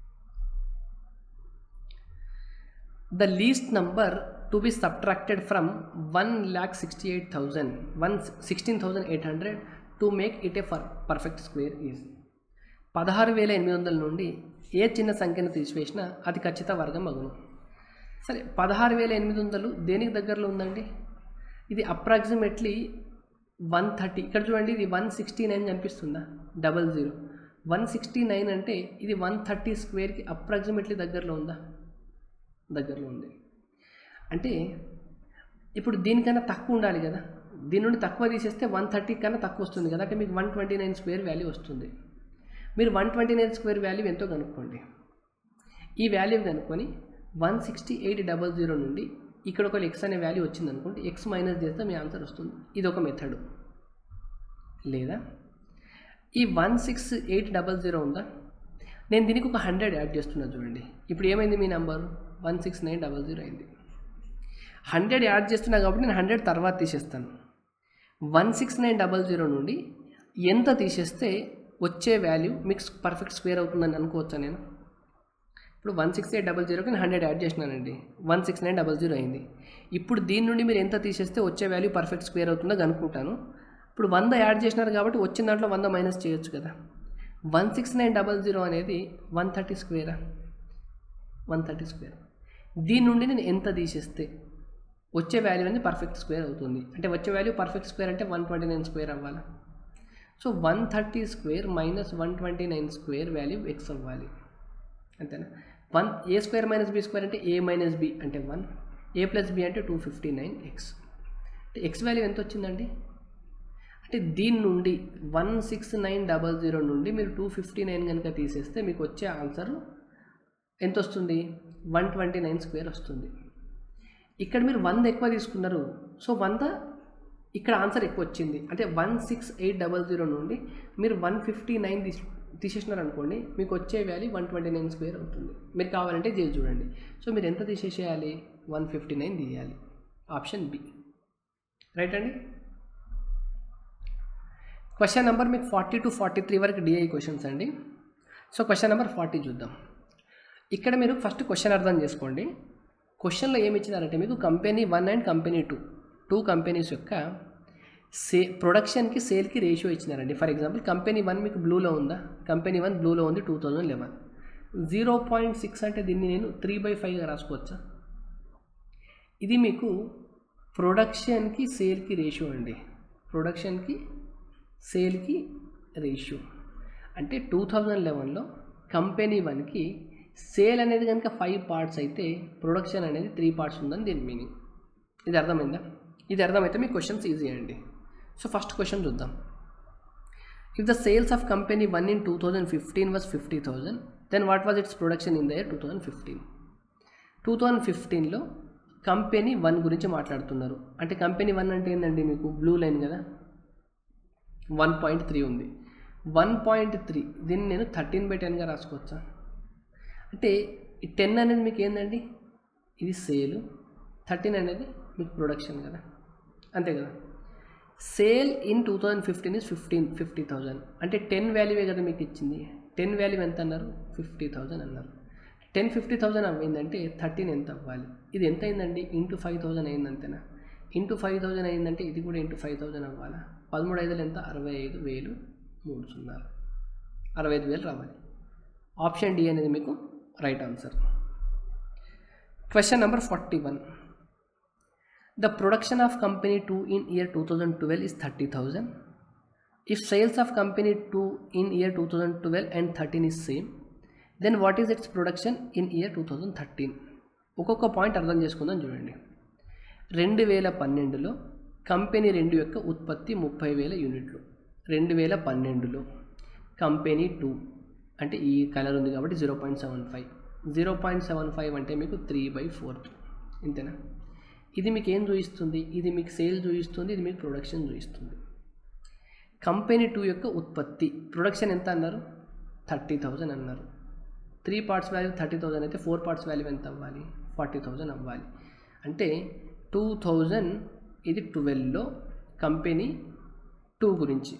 the least number to be subtracted from one lakh sixty eight thousand one sixteen thousand eight hundred to make it a for perfect square is పదహారు వేల ఎనిమిది వందల నుండి ఏ చిన్న సంఖ్యను తీసివేసినా అది ఖచ్చిత వర్గం అగును సరే పదహారు వేల ఎనిమిది వందలు దేనికి దగ్గరలో ఉందండి ఇది అప్రాక్సిమేట్లీ వన్ థర్టీ ఇక్కడ చూడండి ఇది వన్ సిక్స్టీ నైన్ కనిపిస్తుందా double zero one sixty nine అంటే ఇది వన్ థర్టీ స్క్వేర్కి అప్రాక్సిమేట్లీ దగ్గరలో ఉందా దగ్గరలో ఉంది అంటే ఇప్పుడు దీనికన్నా తక్కువ ఉండాలి కదా దీని నుండి తక్కువ తీసేస్తే వన్ థర్టీ కన్నా తక్కువ వస్తుంది కదా అంటే మీకు one twenty nine square value వస్తుంది మీరు one twenty nine square value ఎంతో కనుక్కోండి ఈ వాల్యూ కనుక్కొని one sixty eight double zero నుండి ఇక్కడ ఒక ఎక్స్ అనే వాల్యూ వచ్చింది అనుకోండి ఎక్స్ మైనస్ చేస్తే మీ ఆన్సర్ వస్తుంది ఇది ఒక మెథడ్ లేదా ఈ one six eight double zero ఉందా నేను దీనికి ఒక హండ్రెడ్ యాడ్ చేస్తున్నా చూడండి ఇప్పుడు ఏమైంది మీ number one six nine double zero అయింది హండ్రెడ్ యాడ్ చేస్తున్నా కాబట్టి నేను హండ్రెడ్ తర్వాత తీసేస్తాను one six nine double zero నుండి ఎంత తీసేస్తే వచ్చే వాల్యూ మిక్స్ పర్ఫెక్ట్ స్క్వేర్ అవుతుందని అనుకోవచ్చా నేను ఇప్పుడు వన్ సిక్స్ ఎయిట్ డబల్ జీరోకి నేను హండ్రెడ్ యాడ్ చేసినానండి one six nine double zero అయింది ఇప్పుడు దీని నుండి మీరు ఎంత తీసేస్తే వచ్చే వాల్యూ పర్ఫెక్ట్ స్క్వేర్ అవుతుందో అనుకుంటాను ఇప్పుడు వంద యాడ్ చేసినారు కాబట్టి వచ్చిన దాంట్లో వంద మైనస్ చేయొచ్చు కదా one six nine double zero అనేది వన్ థర్టీ స్క్వేరా వన్ థర్టీ స్క్వేర్ దీని నుండి నేను ఎంత తీసేస్తే వచ్చే వాల్యూ అనేది పర్ఫెక్ట్ స్క్వేర్ అవుతుంది అంటే వచ్చే వాల్యూ పర్ఫెక్ట్ స్క్వేర్ అంటే వన్ ట్వంటీ నైన్ స్క్వేర్ అవ్వాలి so one thirty square minus one twenty nine square value x అవ్వాలి అంతేనా one a square minus b square అంటే ఏ మైనస్ బి అంటే వన్ ఏ ప్లస్ బి అంటే two fifty nine x అంటే X value ఎంత వచ్చిందండి అంటే దీని నుండి one six nine double zero నుండి మీరు టూ ఫిఫ్టీ నైన్ కనుక తీసేస్తే మీకు వచ్చే ఆన్సర్ ఎంత వస్తుంది వన్ ట్వంటీ నైన్ స్క్వేర్ వస్తుంది ఇక్కడ మీరు వంద ఎక్కువ తీసుకున్నారు సో వంద ఇక్కడ ఆన్సర్ ఎక్కువ వచ్చింది అంటే one six eight double zero నుండి మీరు వన్ ఫిఫ్టీ నైన్ తీసి తీసేసినారు అనుకోండి మీకు వచ్చే value one twenty nine square అవుతుంది మీరు కావాలంటే చేసి చూడండి సో మీరు ఎంత తీసేసేయాలి వన్ ఫిఫ్టీ నైన్ తీయాలి ఆప్షన్ బి రైట్ అండి క్వశ్చన్ నెంబర్ మీకు ఫార్టీ టు ఫార్టీ త్రీ వరకు డిఐ క్వశ్చన్స్ అండి సో క్వశ్చన్ నెంబర్ ఫార్టీ చూద్దాం ఇక్కడ మీరు ఫస్ట్ క్వశ్చన్ అర్థం చేసుకోండి క్వశ్చన్లో ఏమి ఇచ్చినారంటే మీకు company one and company two two companies యొక్క సే ప్రొడక్షన్కి సేల్కి రేషియో ఇచ్చినారండి ఫర్ ఎగ్జాంపుల్ కంపెనీ వన్ మీకు బ్లూలో ఉందా కంపెనీ వన్ బ్లూలో ఉంది two thousand eleven zero point six అంటే దీన్ని నేను త్రీ బై ఫైవ్గా రాసుకోవచ్చా ఇది మీకు ప్రొడక్షన్కి సేల్కి రేషియో అండి ప్రొడక్షన్కి సేల్కి రేషియో అంటే టూ థౌజండ్ లెవెన్లో కంపెనీ వన్కి సేల్ అనేది కనుక ఫైవ్ పార్ట్స్ అయితే ప్రొడక్షన్ అనేది త్రీ పార్ట్స్ ఉందని దీని మీనింగ్ ఇది అర్థమైందా ఇది అర్థమైతే మీ క్వశ్చన్స్ ఈజీ అండి సో ఫస్ట్ క్వశ్చన్ చూద్దాం if the sales of company one in two thousand fifteen was fifty thousand then what was its production in the year two thousand fifteen two thousand ఫిఫ్టీన్లో company one గురించి మాట్లాడుతున్నారు అంటే company one అంటే ఏంటండి మీకు blue line కదా one point three ఉంది one point three దీన్ని నేను థర్టీన్ బై టెన్గా రాసుకోవచ్చా అంటే ఈ టెన్ అనేది మీకు ఏందండి ఇది సేల్ థర్టీన్ అనేది మీకు ప్రొడక్షన్ కదా అంతే కదా sale in two thousand fifteen is fifteen fifty thousand అంటే టెన్ వాల్యూవే కదా మీకు ఇచ్చింది టెన్ వాల్యూ ఎంత అన్నారు ఫిఫ్టీ థౌజండ్ అన్నారు టెన్ ఫిఫ్టీ థౌజండ్ అయిందంటే థర్టీన్ ఎంత అవ్వాలి ఇది ఎంత అయిందండి ఇంటూ ఫైవ్ థౌజండ్ అయింది అంతేనా ఇంటూ ఫైవ్ థౌజండ్ అయిందంటే ఇది కూడా ఇంటూ ఫైవ్ థౌజండ్ అవ్వాలా పదమూడు ఐదులు ఎంత అరవై ఐదు వేలు మూడు సున్నాలు అరవై ఐదు వేలు రావాలి ఆప్షన్ డి అనేది మీకు right answer question number forty one the production of company two in year two thousand twelve is thirty thousand if sales of company two in year two thousand twelve and thirteen is same then what is its production in year two thousand thirteen ఒక్కొక్క point అర్థం చేసుకుందాం చూడండి రెండు వేల పన్నెండులో company రెండు యొక్క ఉత్పత్తి ముప్పై వేల యూనిట్లు రెండు వేల పన్నెండులో కంపెనీ టూ అంటే ఈ కలర్ ఉంది కాబట్టి zero point seven five zero point seven five అంటే మీకు త్రీ బై ఫోర్త్ ఇంతేనా ఇది మీకు ఏం చూపిస్తుంది ఇది మీకు సేల్ చూపిస్తుంది ఇది మీకు ప్రొడక్షన్ చూపిస్తుంది కంపెనీ టూ యొక్క ఉత్పత్తి ప్రొడక్షన్ ఎంత అన్నారు థర్టీ థౌజండ్ అన్నారు three parts value thirty thousand అయితే ఫోర్ పార్ట్స్ వాల్యూ ఎంత అవ్వాలి ఫార్టీ థౌజండ్ అవ్వాలి అంటే టూ థౌజండ్ ఇది ట్వెల్వ్లో కంపెనీ టూ గురించి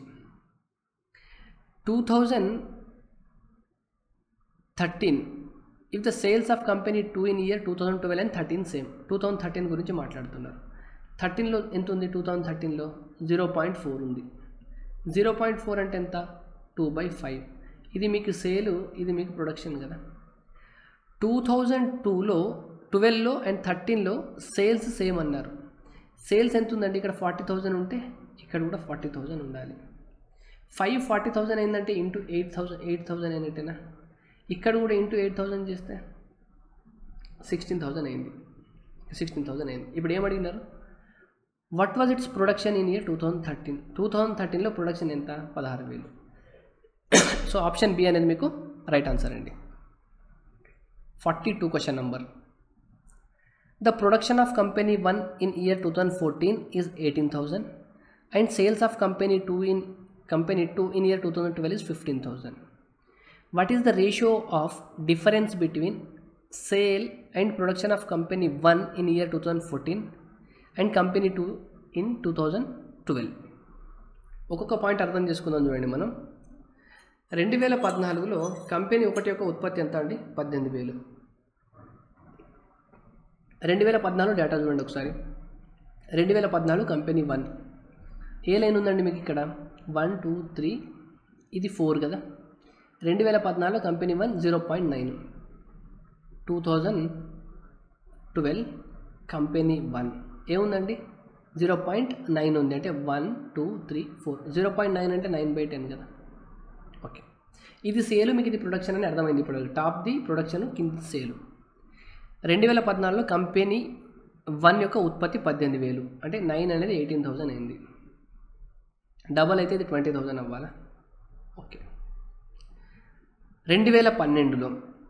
two thousand thirteen if the sales of company two in year two thousand twelve and thirteen same two thousand thirteen గురించి మాట్లాడుతున్నారు థర్టీన్లో ఎంత ఉంది టూ థౌజండ్ థర్టీన్లో జీరో పాయింట్ ఫోర్ ఉంది జీరో పాయింట్ ఫోర్ అంటే ఎంత టూ బై ఫైవ్ ఇది మీకు సేలు ఇది మీకు ప్రొడక్షన్ కదా టూ థౌజండ్ టూలో ట్వెల్వ్లో అండ్ థర్టీన్లో సేల్స్ సేమ్ అన్నారు సేల్స్ ఎంత ఉందండి ఇక్కడ ఫార్టీ థౌజండ్ ఉంటే ఇక్కడ కూడా ఫార్టీ థౌజండ్ ఉండాలి ఫైవ్ ఫార్టీ థౌజండ్ అయిందంటే into eight thousand eight thousand అయినట్టేనా ఇక్కడ కూడా ఇంటూ ఎయిట్ థౌజండ్ చేస్తే సిక్స్టీన్ థౌజండ్ అయింది సిక్స్టీన్ థౌజండ్ అయింది ఇప్పుడు ఏం అడిగినారు what was its production in year two thousand thirteen two thousand థర్టీన్లో ప్రొడక్షన్ ఎంత పదహారు వేలు సో ఆప్షన్ బి అనేది మీకు రైట్ ఆన్సర్ అండి forty two question number the production of company one in year two thousand fourteen is eighteen thousand and sales of company two in company two in year two thousand twelve is fifteen thousand what is the ratio of difference between sale and production of company 1 in year 2014 and company 2 in 2012 ఒక్కొక్క point అర్థం చేసుకుందాం చూడండి మనం రెండు వేల పద్నాలుగులో company ఒకటి యొక్క ఉత్పత్తి ఎంత అండి పద్దెనిమిది వేలు రెండు వేల పద్నాలుగు డేటా చూడండి ఒకసారి రెండు వేల పద్నాలుగు కంపెనీ వన్ ఏ లైన్ ఉందండి మీకు ఇక్కడ వన్ టూ త్రీ ఇది ఫోర్ కదా రెండు వేల పద్నాలుగులో company one zero point nine two thousand twelve company one ఏముందండి జీరో పాయింట్ నైన్ ఉంది అంటే one two three four zero point nine అంటే నైన్ బై టెన్ కదా ఓకే ఇది సేలు మీకు ఇది ప్రొడక్షన్ అని అర్థమైంది ఇప్పుడు టాప్ ది ప్రొడక్షన్ కింద సేలు రెండు వేల పద్నాలుగులో కంపెనీ వన్ యొక్క ఉత్పత్తి పద్దెనిమిది వేలు అంటే నైన్ అనేది ఎయిటీన్ థౌజండ్ అయింది డబల్ అయితే ఇది ట్వంటీ థౌజండ్ అవ్వాలా ఓకే రెండు వేల పన్నెండులో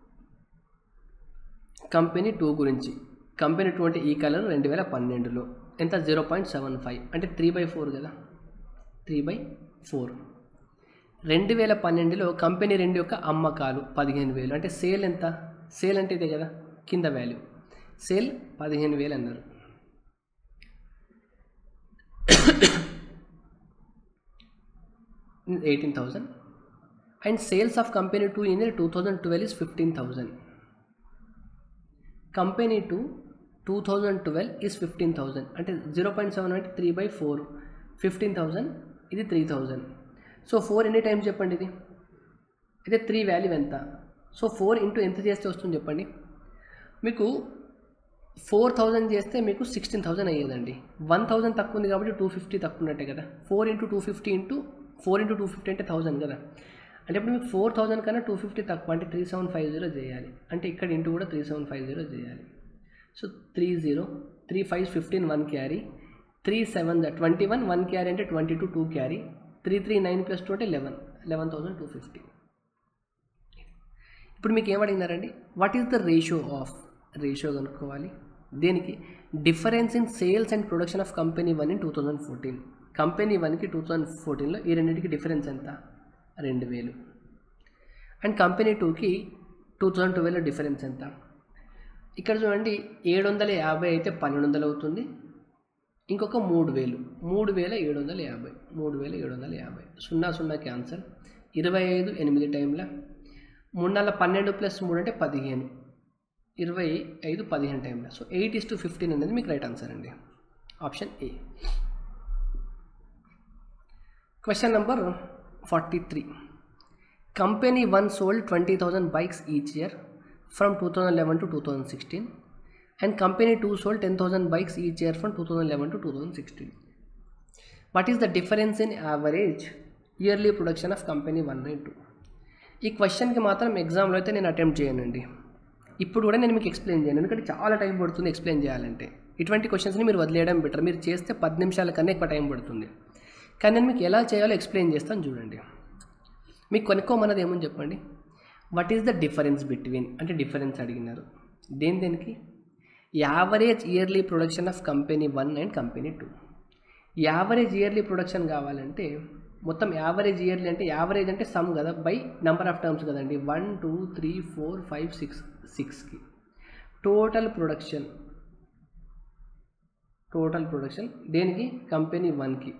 కంపెనీ టూ గురించి కంపెనీ టూ అంటే ఈ కలర్ రెండు వేల పన్నెండులో ఎంత జీరో పాయింట్ సెవెన్ ఫైవ్ అంటే త్రీ బై ఫోర్ కదా త్రీ బై ఫోర్ రెండు వేల పన్నెండులో కంపెనీ రెండు యొక్క అమ్మకాలు పదిహేను వేలు అంటే సేల్ ఎంత సేల్ అంటే ఇదే కదా కింద వాల్యూ సేల్ పదిహేను వేలు అన్నారు eighteen thousand and sales of company two in two thousand twelve is fifteen thousand company two two thousand twelve is fifteen thousand అంటే జీరో పాయింట్ సెవెన్ అంటే three by four fifteen thousand ఇది three thousand so four ఎన్ని times చెప్పండి ఇది అయితే three value ఎంత so four into ఎంత చేస్తే వస్తుంది చెప్పండి మీకు ఫోర్ థౌజండ్ చేస్తే మీకు సిక్స్టీన్ థౌజండ్ అయ్యేదండి వన్ థౌజండ్ తక్కువ ఉంది కాబట్టి టూ ఫిఫ్టీ తక్కువ ఉన్నట్టే కదా four into two fifty into four into two fifty అంటే థౌజండ్ కదా అంటే ఇప్పుడు మీకు ఫోర్ థౌజండ్ కన్నా టూ ఫిఫ్టీ తక్కువ అంటే త్రీ సెవెన్ ఫైవ్ జీరో చేయాలి అంటే ఇక్కడ ఇంటూ కూడా త్రీ సెవెన్ ఫైవ్ జీరో చేయాలి so three zero three five fifteen one carry three seven twenty one one carry అంటే twenty two two carry three three nine plus two అంటే eleven eleven thousand two fifty ఇప్పుడు మీకు ఏమడిగినారండి what is the ratio of ratio కనుక్కోవాలి దేనికి difference in sales and production of company one in two thousand fourteen company వన్కి two thousand ఫోర్టీన్లో ఈ రెండింటికి డిఫరెన్స్ ఎంత రెండు వేలు అండ్ కంపెనీ టూకి టూ థౌజండ్ ట్వెల్వ్లో డిఫరెన్స్ ఎంత ఇక్కడ చూడండి ఏడు వందల యాభై అయితే పన్నెండు వందలు అవుతుంది ఇంకొక మూడు వేలు మూడు వేల ఏడు వందల యాభై మూడు వేల ఏడు వందల యాభై సున్నా సున్నా క్యాన్సర్ ఇరవై ఐదు ఎనిమిది టైంలో మూడు నెలల పన్నెండు ప్లస్ మూడు అంటే పదిహేను ఇరవై ఐదు పదిహేను టైంలో so eight is to fifteen అనేది మీకు రైట్ ఆన్సర్ అండి option A question number forty three company one sold twenty thousand bikes each year from two thousand eleven to two thousand sixteen and company two sold ten thousand bikes each year from two thousand eleven to two thousand sixteen what is the difference in average yearly production of company one nine two ఈ క్వశ్చన్కి మాత్రం ఎగ్జామ్లో అయితే నేను attempt చేయనండి ఇప్పుడు కూడా నేను మీకు ఎక్స్ప్లెయిన్ చేయను ఎందుకంటే చాలా టైం పడుతుంది ఎక్స్ప్లెయిన్ చేయాలంటే ఇటువంటి క్వశ్చన్స్ని మీరు వదిలేయడం బెటర్ మీరు చేస్తే పది నిమిషాల కన్నా ఎక్కువ టైం పడుతుంది కానీ నేను మీకు ఎలా చేయాలో ఎక్స్ప్లెయిన్ చేస్తాను చూడండి మీకు కొనుక్కోమన్నది ఏమని చెప్పండి what is the difference between అంటే డిఫరెన్స్ అడిగినారు దేని దేనికి average yearly production of company one and company two average yearly production కావాలంటే మొత్తం యావరేజ్ ఇయర్లీ అంటే యావరేజ్ అంటే సమ్ కదా బై నెంబర్ ఆఫ్ టర్మ్స్ కదండి one two three four five six సిక్స్కి టోటల్ ప్రొడక్షన్ టోటల్ ప్రొడక్షన్ దేనికి కంపెనీ వన్కి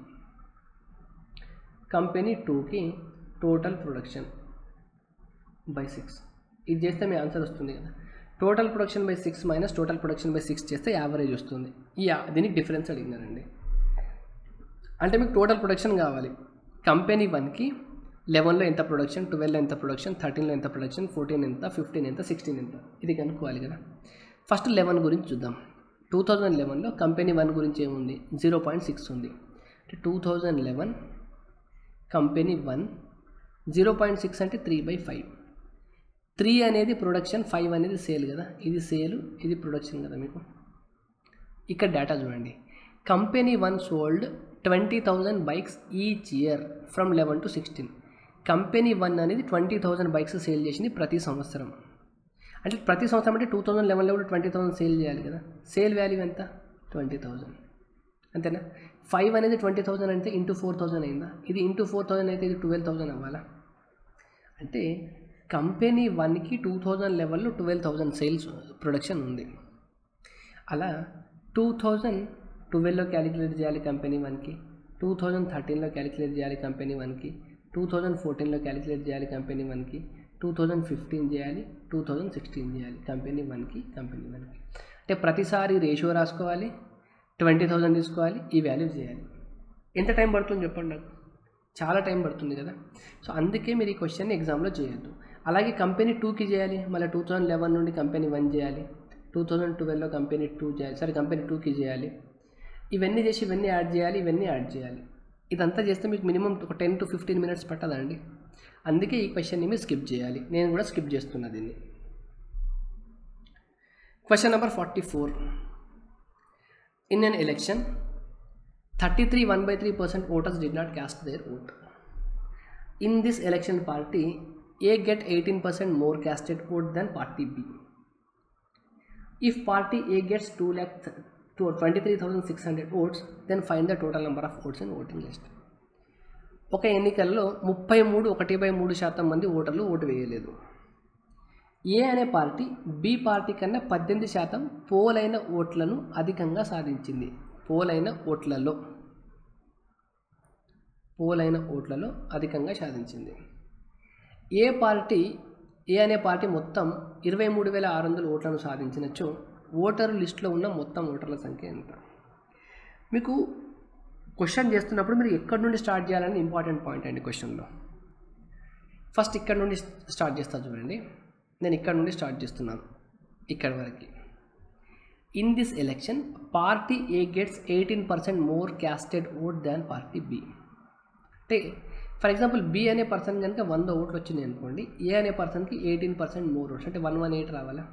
company టూకి టోటల్ ప్రొడక్షన్ బై సిక్స్ ఇది చేస్తే మీ ఆన్సర్ వస్తుంది కదా total production by six minus total production by six చేస్తే యావరేజ్ వస్తుంది ఈ యా- దీనికి డిఫరెన్స్ అడిగినారండి అంటే మీకు టోటల్ ప్రొడక్షన్ కావాలి కంపెనీ వన్కి లెవెన్లో ఎంత ప్రొడక్షన్ ట్వెల్వ్లో ఎంత ప్రొడక్షన్ థర్టీన్లో ఎంత ప్రొడక్షన్ ఫోర్టీన్ ఎంత ఫిఫ్టీన్ ఎంత సిక్స్టీన్ ఎంత ఇది కనుక్కోవాలి కదా ఫస్ట్ లెవెన్ గురించి చూద్దాం టూ థౌజండ్ లెవెన్లో కంపెనీ వన్ గురించి ఏముంది జీరో పాయింట్ సిక్స్ ఉంది అంటే two thousand eleven company one zero point six అంటే త్రీ బై ఫైవ్ త్రీ అనేది ప్రొడక్షన్ ఫైవ్ అనేది సేల్ కదా ఇది సేల్ ఇది ప్రొడక్షన్ కదా మీకు ఇక్కడ డేటా చూడండి company one sold twenty thousand bikes each year from eleven to sixteen company one అనేది ట్వంటీ థౌజండ్ బైక్స్ సేల్ చేసింది ప్రతి సంవత్సరం అంటే ప్రతి సంవత్సరం అంటే టూ థౌజండ్ లెవెన్లో కూడా ట్వంటీ థౌసండ్ సేల్ చేయాలి కదా సేల్ వాల్యూ ఎంత ట్వంటీ థౌజండ్ అంతేనా ఫైవ్ అనేది ట్వంటీ థౌసండ్ అయితే ఇంటూ ఫోర్ థౌసండ్ అయిందా ఇది ఇంటూ ఫోర్ థౌసండ్ అయితే ఇది ట్వెల్వ్ థౌసండ్ అవ్వాలా అంటే కంపెనీ వన్కి టూ థౌజండ్ లెవెల్లో ట్వెల్వ్ థౌజండ్ సేల్స్ ప్రొడక్షన్ ఉంది అలా టూ థౌజండ్ ట్వెల్వ్లో క్యాలిక్యులేట్ చేయాలి కంపెనీ వన్కి టూ థౌజండ్ థర్టీన్లో క్యాలిక్యులేట్ చేయాలి కంపెనీ వన్కి టూ థౌజండ్ ఫోర్టీన్లో క్యాలిక్యులేట్ చేయాలి కంపెనీ వన్కి టూ థౌజండ్ ఫిఫ్టీన్ చేయాలి టూ థౌజండ్ సిక్స్టీన్ చేయాలి కంపెనీ వన్కి కంపెనీ వన్కి అంటే ప్రతిసారి రేషియో రాసుకోవాలి ట్వంటీ థౌజండ్ తీసుకోవాలి ఈ వాల్యూ చేయాలి ఎంత టైం పడుతుంది చెప్పండి నాకు చాలా టైం పడుతుంది కదా సో అందుకే మీరు ఈ క్వశ్చన్ని ఎగ్జామ్లో చేయొద్దు అలాగే కంపెనీ టూకి చేయాలి మళ్ళీ టూ థౌజండ్ లెవెన్ నుండి కంపెనీ వన్ చేయాలి టూ థౌజండ్ ట్వెల్వ్లో కంపెనీ టూ చేయాలి సరే కంపెనీ టూకి చేయాలి ఇవన్నీ చేసి ఇవన్నీ యాడ్ చేయాలి ఇవన్నీ యాడ్ చేయాలి ఇదంతా చేస్తే మీకు మినిమం ఒక టెన్ టు ఫిఫ్టీన్ మినిట్స్ పట్టదండి అందుకే ఈ క్వశ్చన్ని మీరు స్కిప్ చేయాలి నేను కూడా స్కిప్ చేస్తున్నా దీన్ని question number forty four in an election thirty three one by three percent voters did not cast their vote in this election party A get eighteen percent more casted vote then party B if party A gets two lakh two twenty three thousand six hundred votes then find the total number of votes in voting list ఒక ఎన్నికల్లో ముప్పై మూడు ఒకటి by మూడు శాతం మంది ఓటర్లు vote వేయలేదు ఏ అనే పార్టీ బి పార్టీ కన్నా పద్దెనిమిది శాతం పోలైన ఓట్లను అధికంగా సాధించింది పోలైన ఓట్లలో పోలైన ఓట్లలో అధికంగా సాధించింది ఏ పార్టీ ఏ అనే పార్టీ మొత్తం ఇరవై మూడు వేల ఆరు వందల ఓట్లను సాధించినచో ఓటరు లిస్టులో ఉన్న మొత్తం ఓటర్ల సంఖ్య ఎంత మీకు క్వశ్చన్ చేస్తున్నప్పుడు మీరు ఎక్కడి నుండి స్టార్ట్ చేయాలని ఇంపార్టెంట్ పాయింట్ అండి క్వశ్చన్లో ఫస్ట్ ఇక్కడ నుండి స్టార్ట్ చేస్తా చూడండి నేను ఇక్కడ నుండి స్టార్ట్ చేస్తున్నాను ఇక్కడ వరకు in this election party A gets eighteen percent more casted vote than party B అంటే ఫర్ ఎగ్జాంపుల్ బి అనే పర్సన్ కనుక వంద ఓట్లు వచ్చినాయి అనుకోండి ఏ అనే పర్సన్కి ఎయిటీన్ పర్సెంట్ మోర్ ఓట్స్ అంటే వన్ వన్ ఎయిట్ రావాలా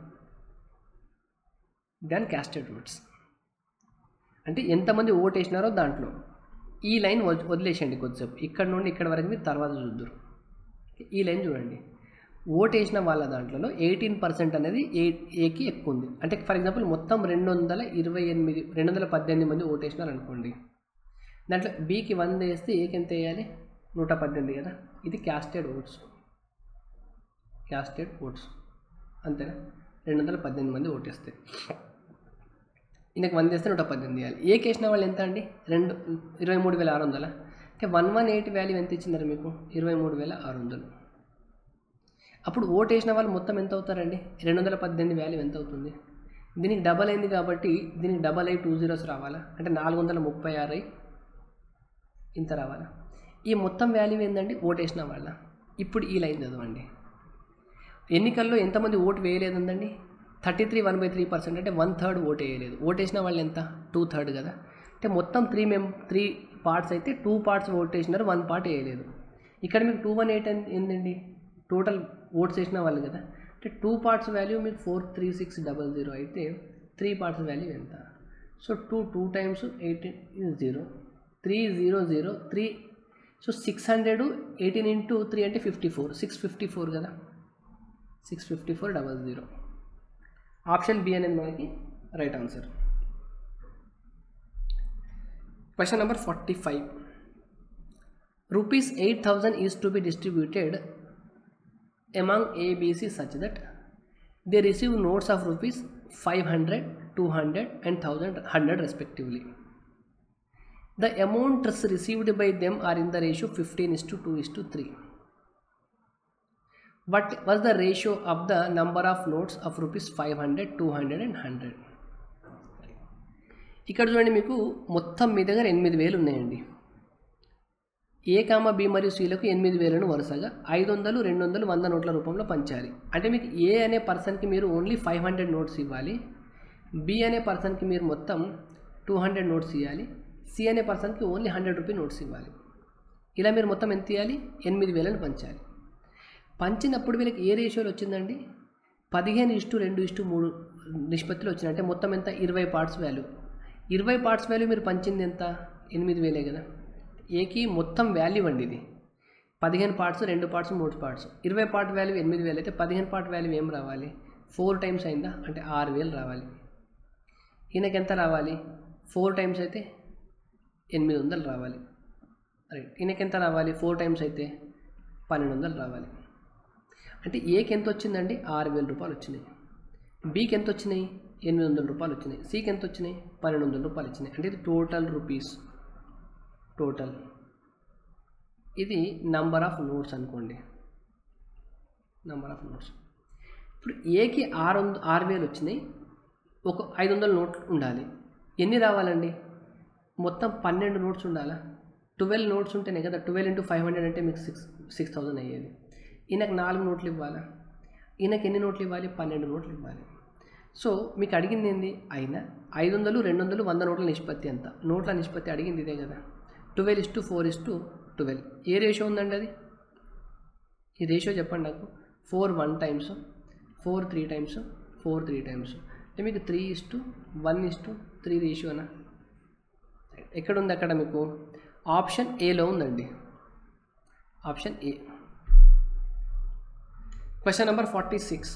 దాన్ క్యాస్టెడ్ ఓట్స్ అంటే ఎంతమంది ఓట్ వేసినారో దాంట్లో ఈ లైన్ వద్- వదిలేసేయండి కొద్దిసేపు ఇక్కడ నుండి ఇక్కడ వరకు మీరు తర్వాత చూద్దరు ఈ లైన్ చూడండి ఓట్ వేసిన వాళ్ళ దాంట్లో ఎయిటీన్ పర్సెంట్ అనేది ఏ ఏకి ఎక్కువ ఉంది అంటే ఫర్ ఎగ్జాంపుల్ మొత్తం రెండు వందల ఇరవై ఎనిమిది రెండు వందల పద్దెనిమిది మంది ఓట్ వేసినారు అనుకోండి దాంట్లో బీకి వంద వేస్తే ఏకి ఎంత వేయాలి నూట పద్దెనిమిది కదా ఇది క్యాస్టెడ్ ఓట్స్ క్యాస్టెడ్ ఓట్స్ అంతేనా రెండు వందల పద్దెనిమిది మంది ఓటేస్తే ఈయనకి వంద వేస్తే నూట పద్దెనిమిది వేయాలి ఏ కేసిన వాళ్ళు ఎంత అండి రెండు ఇరవై మూడు వేల ఆరు వందల అంటే వన్ వన్ ఎయిట్ వాల్యూ ఎంత ఇచ్చినారు మీకు ఇరవై మూడు వేల ఆరు వందలు అప్పుడు ఓట్ వేసిన వాళ్ళు మొత్తం ఎంత అవుతారండి రెండు వందల పద్దెనిమిది వాల్యూ ఎంత అవుతుంది దీనికి డబల్ అయింది కాబట్టి దీనికి డబల్ అయి టూ జీరోస్ రావాలా అంటే నాలుగు వందల ముప్పై ఆరు అయి ఇంత రావాలా ఈ మొత్తం వాల్యూ ఏందండి ఓట్ వేసిన వాళ్ళ ఇప్పుడు ఈ లైన్ చదవండి ఎన్నికల్లో ఎంతమంది ఓటు వేయలేదండి thirty three one by three percent అంటే వన్ థర్డ్ ఓటు వేయలేదు ఓటు వేసిన వాళ్ళు ఎంత టూ థర్డ్ కదా అంటే మొత్తం త్రీ మెం త్రీ పార్ట్స్ అయితే టూ పార్ట్స్ ఓట్ వేసినారు వన్ పార్ట్ వేయలేదు ఇక్కడ మీకు టూ వన్ ఎయిట్ ఏందండి టోటల్ ఓట్స్ వేసిన వాళ్ళు కదా అంటే టూ పార్ట్స్ వాల్యూ మీకు four three six double zero అయితే త్రీ పార్ట్స్ వాల్యూ ఎంత so two two times eighteen is zero three zero zero three so six hundred eighteen into three అంటే fifty four six fifty four కదా six fifty four double zero option B అనేది మనకి right answer question number forty five rupees eight thousand is to be distributed among A, B, C such that they receive notes of rupees 500, 200 and 1000 100 respectively. The amounts received by them are in the ratio 15 is to 2 is to 3. What was the ratio of the number of notes of rupees 500, 200 and 100? ఇక్కడ చూడండి మీకు మొత్తం మీ దగ్గర ఎనిమిది వేలు ఉన్నాయండి ఏ కామ B మరియు సిలకు ఎనిమిది వేలను వరుసగా ఐదు వందలు రెండు వందలు వంద నోట్ల రూపంలో పంచాలి అంటే మీకు ఏ అనే పర్సన్కి మీరు ఓన్లీ ఫైవ్ హండ్రెడ్ నోట్స్ ఇవ్వాలి బి అనే పర్సన్కి మీరు మొత్తం టూ హండ్రెడ్ నోట్స్ ఇవ్వాలి సి అనే పర్సన్కి ఓన్లీ హండ్రెడ్ రూపీ నోట్స్ ఇవ్వాలి ఇలా మీరు మొత్తం ఎంత ఇవ్వాలి ఎనిమిది వేలను పంచాలి పంచినప్పుడు వీళ్ళకి ఏ రేషియోలో వచ్చిందండి పదిహేను ఇష్టు రెండు ఇష్టు మూడు నిష్పత్తిలో వచ్చింది అంటే మొత్తం ఎంత ఇరవై పార్ట్స్ వాల్యూ ఇరవై పార్ట్స్ వాల్యూ మీరు పంచింది ఎంత ఎనిమిది వేలే కదా ఏకి మొత్తం వాల్యూ అండి ఇది పదిహేను పార్ట్స్ రెండు పార్ట్స్ మూడు పార్ట్స్ ఇరవై పార్ట్ వాల్యూ ఎనిమిది వేలు అయితే పదిహేను పార్ట్ వాల్యూ ఏం రావాలి ఫోర్ టైమ్స్ అయిందా అంటే ఆరు వేలు రావాలి ఈయనకి ఎంత రావాలి ఫోర్ టైమ్స్ అయితే ఎనిమిది వందలు రావాలి రైట్ ఈయనకి ఎంత రావాలి ఫోర్ టైమ్స్ అయితే పన్నెండు వందలు రావాలి అంటే ఏకి ఎంత వచ్చిందండి ఆరు వేల రూపాయలు వచ్చినాయి బీకి ఎంత వచ్చినాయి ఎనిమిది వందల రూపాయలు వచ్చినాయి సికి ఎంత వచ్చినాయి పన్నెండు వందల రూపాయలు వచ్చినాయి అంటే ఇది టోటల్ రూపీస్ టోటల్ ఇది నంబర్ ఆఫ్ నోట్స్ అనుకోండి నంబర్ ఆఫ్ నోట్స్ ఇప్పుడు ఏకి ఆరు వంద ఆరు వేలు వచ్చినాయి ఒక ఐదు వందల నోట్లు ఉండాలి ఎన్ని రావాలండి మొత్తం పన్నెండు నోట్స్ ఉండాలా ట్వెల్వ్ నోట్స్ ఉంటేనే కదా ట్వెల్వ్ ఇంటూ ఫైవ్ హండ్రెడ్ అంటే మీకు సిక్స్ సిక్స్ థౌసండ్ అయ్యేది ఈయనకు నాలుగు నోట్లు ఇవ్వాలా ఈయనకి ఎన్ని నోట్లు ఇవ్వాలి పన్నెండు నోట్లు ఇవ్వాలి సో మీకు అడిగింది ఏంది అయినా ఐదు వందలు రెండు వందలు వంద నోట్ల నిష్పత్తి ఎంత నోట్ల నిష్పత్తి అడిగింది ఇదే కదా twelve is to four is to twelve a ratio ఉందండి అది ఈ రేషియో చెప్పండి నాకు four one times four three times four three times అంటే మీకు three is to one is to three రేషియోనా ఎక్కడ ఉంది అక్కడ మీకు ఆప్షన్ ఏలో ఉందండి option A question number forty six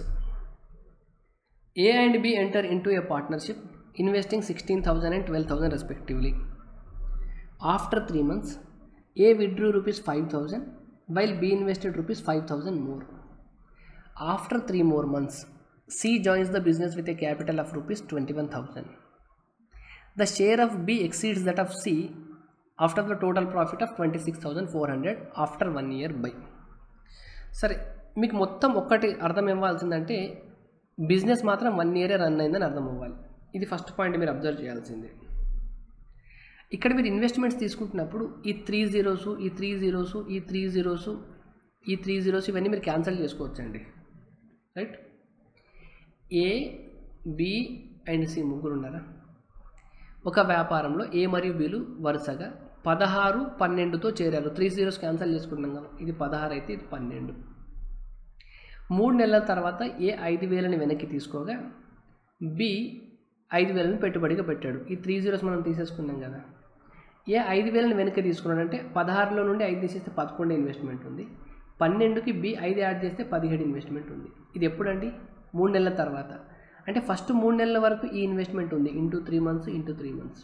A and B enter into a partnership investing sixteen thousand and twelve thousand respectively after three months A విడ్రూ rupees five thousand while B invested rupees five thousand more after three more months C joins the business with a capital of rupees twenty one thousand the share of B exceeds that of C after the total profit of 26,400 after one year by సరే మీకు మొత్తం ఒక్కటి అర్థం ఇవ్వాల్సిందంటే business మాత్రం one ఇయరే run అయిందని అర్థం అవ్వాలి ఇది ఫస్ట్ పాయింట్ మీరు అబ్జర్వ్ చేయాల్సింది ఇక్కడ మీరు ఇన్వెస్ట్మెంట్స్ తీసుకుంటున్నప్పుడు ఈ త్రీ జీరోస్ ఈ త్రీ జీరోస్ ఈ త్రీ జీరోస్ ఈ త్రీ జీరోస్ ఇవన్నీ మీరు క్యాన్సిల్ చేసుకోవచ్చండి right A B and C ముగ్గురు ఉన్నారా ఒక వ్యాపారంలో ఏ మరియు బిలు వరుసగా పదహారు పన్నెండుతో చేరారు త్రీ జీరోస్ క్యాన్సిల్ చేసుకుంటున్నాం కదా ఇది పదహారు అయితే ఇది పన్నెండు మూడు నెలల తర్వాత ఏ ఐదు వేలని వెనక్కి తీసుకోగా బి ఐదు వేలను పెట్టుబడిగా పెట్టాడు ఈ త్రీ జీరోస్ మనం తీసేసుకున్నాం కదా ఏ ఐదు వేలను వెనక్కి తీసుకున్నాడంటే పదహారులో నుండి ఐదు తీసేస్తే పదకొండు ఇన్వెస్ట్మెంట్ ఉంది పన్నెండుకి బి ఐదు యాడ్ చేస్తే పదిహేడు ఇన్వెస్ట్మెంట్ ఉంది ఇది ఎప్పుడండి మూడు నెలల తర్వాత అంటే ఫస్ట్ మూడు నెలల వరకు ఈ ఇన్వెస్ట్మెంట్ ఉంది into three months into three months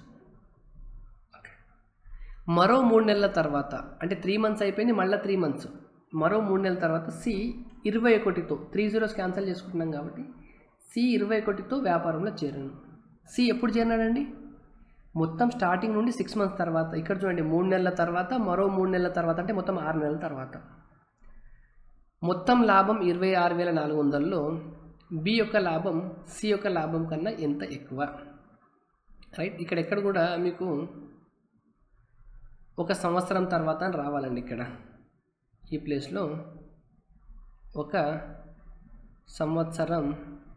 మరో మూడు నెలల తర్వాత అంటే త్రీ మంత్స్ అయిపోయింది మళ్ళీ త్రీ మంత్స్ మరో మూడు నెలల తర్వాత సి ఇరవై ఒకటితో త్రీ జీరోస్ క్యాన్సిల్ చేసుకుంటున్నాం కాబట్టి సి ఇరవై ఒకటితో వ్యాపారంలో చేరాను సి ఎప్పుడు చేరినాడండి మొత్తం స్టార్టింగ్ నుండి సిక్స్ మంత్స్ తర్వాత ఇక్కడ చూడండి మూడు నెలల తర్వాత మరో మూడు నెలల తర్వాత అంటే మొత్తం ఆరు నెలల తర్వాత మొత్తం లాభం ఇరవై ఆరు వేల నాలుగు వందల్లో బి యొక్క లాభం సి యొక్క లాభం కన్నా ఎంత ఎక్కువ రైట్ ఇక్కడ ఎక్కడ కూడా మీకు ఒక సంవత్సరం తర్వాత అని రావాలండి ఇక్కడ ఈ ప్లేస్లో ఒక సంవత్సరం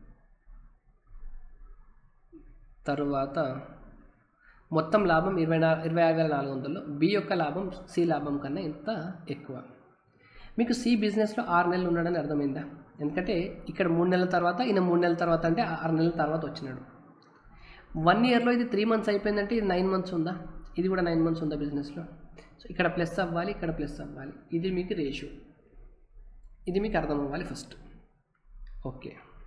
తరువాత మొత్తం లాభం ఇరవై నా ఇరవై ఆరు వేల నాలుగు వందల్లో బి యొక్క లాభం సి లాభం కన్నా ఎంత ఎక్కువ మీకు సి బిజినెస్లో ఆరు నెలలు ఉన్నాడని అర్థమైందా ఎందుకంటే ఇక్కడ మూడు నెలల తర్వాత ఈయన మూడు నెలల తర్వాత అంటే ఆరు నెలల తర్వాత వచ్చినాడు వన్ ఇయర్లో ఇది త్రీ మంత్స్ అయిపోయిందంటే ఇది నైన్ మంత్స్ ఉందా ఇది కూడా నైన్ మంత్స్ ఉందా బిజినెస్లో సో ఇక్కడ ప్లస్ అవ్వాలి ఇక్కడ ప్లస్ అవ్వాలి ఇది మీకు రేషియో ఇది మీకు అర్థం అవ్వాలి ఫస్ట్ ఓకే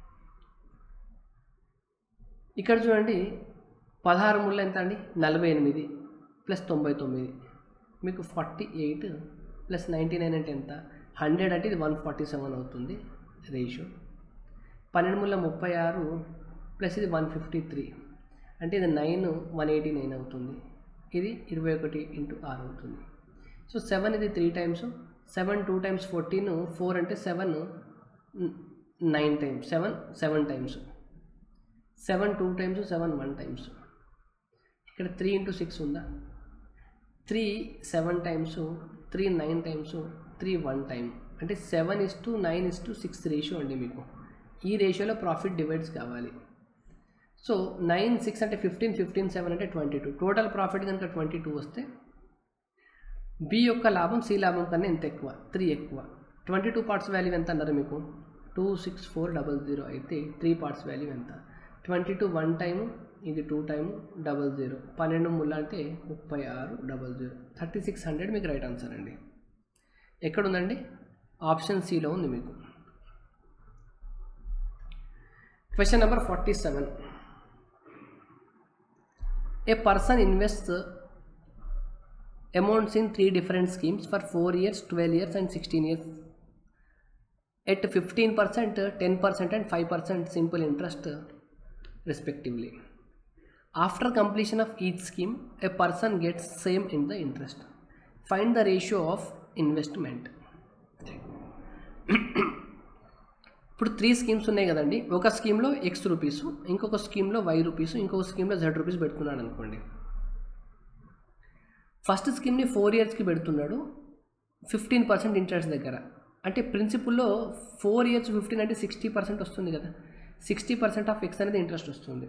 ఇక్కడ చూడండి పదహారు ముళ్ళు ఎంత అండి నలభై ఎనిమిది ప్లస్ తొంభై తొమ్మిది మీకు forty eight plus ninety nine అంటే ఎంత హండ్రెడ్ అంటే ఇది వన్ ఫార్టీ సెవెన్ అవుతుంది రేషియో పన్నెండు ముళ్ళ ముప్పై ఆరు ప్లస్ ఇది వన్ ఫిఫ్టీ త్రీ అంటే ఇది నైన్ వన్ ఎయిటీ నైన్ అవుతుంది ఇది ఇరవై ఒకటి ఇంటూ ఆరు అవుతుంది సో సెవెన్ ఇది three times seven two times fourteen four అంటే seven nine times seven seven times seven two times seven one times ఇక్కడ త్రీ ఇంటూ సిక్స్ ఉందా three seven times three nine times three one time అంటే seven is to nine is to six ratio అండి మీకు ఈ రేషియోలో profit divides కావాలి so nine six అంటే fifteen fifteen seven అంటే ట్వంటీ టూ టోటల్ ప్రాఫిట్ కనుక ట్వంటీ టూ వస్తే బి యొక్క లాభం సి లాభం కన్నా ఎంత ఎక్కువ త్రీ ఎక్కువ ట్వంటీ టూ పార్ట్స్ వాల్యూ ఎంత అన్నారు మీకు two six four double zero అయితే త్రీ పార్ట్స్ వాల్యూ ఎంత ట్వంటీ టూ వన్ టైము ఇది టూ టైము డబల్ జీరో పన్నెండు ముళ్ళ అంటే ముప్పై ఆరు double zero thirty six hundred మీకు రైట్ ఆన్సర్ అండి ఎక్కడుందండి ఆప్షన్ సిలో ఉంది మీకు question number forty seven A person invest amounts in three different schemes for 4 years 12 years and 16 years at 15% 10% and 5% simple interest respectively after completion of each scheme a person gets same in the interest find the ratio of investment ఇప్పుడు three schemes ఉన్నాయి కదండి ఒక స్కీమ్లో X rupees ఇంకొక స్కీమ్లో why rupees ఇంకొక స్కీమ్లో Z rupees పెట్టుకున్నాడు అనుకోండి ఫస్ట్ స్కీమ్ని ఫోర్ ఇయర్స్కి పెడుతున్నాడు ఫిఫ్టీన్ పర్సెంట్ ఇంట్రెస్ట్ దగ్గర అంటే ప్రిన్సిపల్లో ఫోర్ ఇయర్స్ ఫిఫ్టీన్ అంటే సిక్స్టీ పర్సెంట్ వస్తుంది కదా సిక్స్టీ పర్సెంట్ ఆఫ్ ఎక్స్ అనేది ఇంట్రెస్ట్ వస్తుంది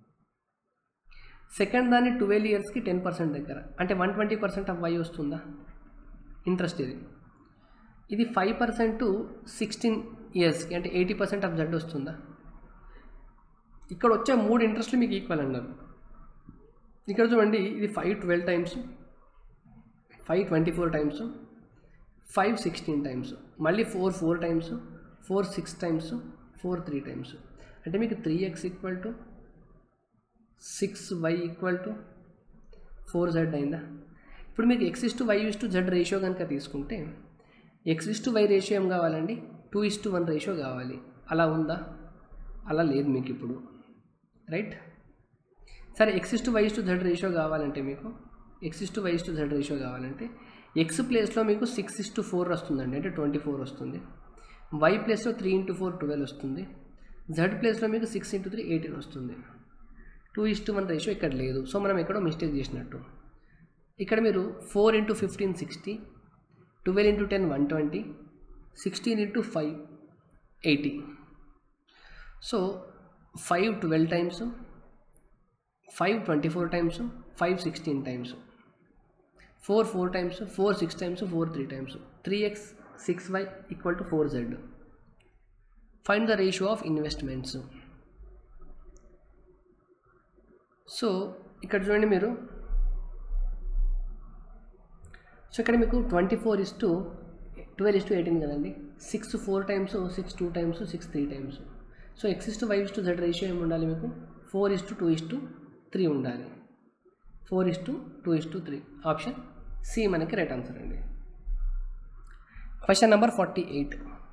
సెకండ్ దాన్ని ట్వెల్వ్ ఇయర్స్కి టెన్ పర్సెంట్ దగ్గర అంటే one twenty percent of Y వస్తుందా ఇంట్రెస్ట్ ఇది ఇది ఫైవ్ పర్సెంట్ సిక్స్టీన్ ఇయర్స్కి అంటే ఎయిటీ పర్సెంట్ ఆఫ్ జడ్ వస్తుందా ఇక్కడ వచ్చే మూడు ఇంట్రెస్ట్లు మీకు ఈక్వల్ అన్నారు ఇక్కడ చూడండి ఇది five twelve times five twenty four times five sixteen times మళ్ళీ four four times four six times four three times అంటే మీకు three X equal to six Y equal to four Z అయిందా ఇప్పుడు మీకు X is to Y is to Z ratio కనుక తీసుకుంటే X is to Y ratio ఏం కావాలండి two is to one ratio కావాలి అలా ఉందా అలా లేదు మీకు ఇప్పుడు రైట్ సరే X is to Y is to Z ratio కావాలంటే మీకు X is to Y is to Z ratio కావాలంటే ఎక్స్ ప్లేస్లో మీకు సిక్స్ ఇస్ టు ఫోర్ వస్తుందండి అంటే ట్వంటీ ఫోర్ వస్తుంది వై ప్లేస్లో త్రీ ఇంటూ ఫోర్ ట్వెల్వ్ వస్తుంది జెడ్ ప్లేస్లో మీకు సిక్స్ ఇంటూ త్రీ ఎయిటీన్ వస్తుంది two is to one ratio ఇక్కడ లేదు సో మనం ఎక్కడో మిస్టేక్ చేసినట్టు ఇక్కడ మీరు four into fifteen sixty twelve into ten one twenty sixteen into five eighty so five twelve times five twenty four times five sixteen times four four times four six times four three times three X six Y equal to four Z find the ratio of investments so ఇక్కడ చూడండి మీరు so ఇక్కడ మీకు twenty four is to twelve is to eighteen కదండి six four times six two times six three times so X is to Y is to Z ratio ఏమి ఉండాలి మీకు four is to two is to three ఉండాలి four is to two is to three option C మనకి right answer అండి question number forty eight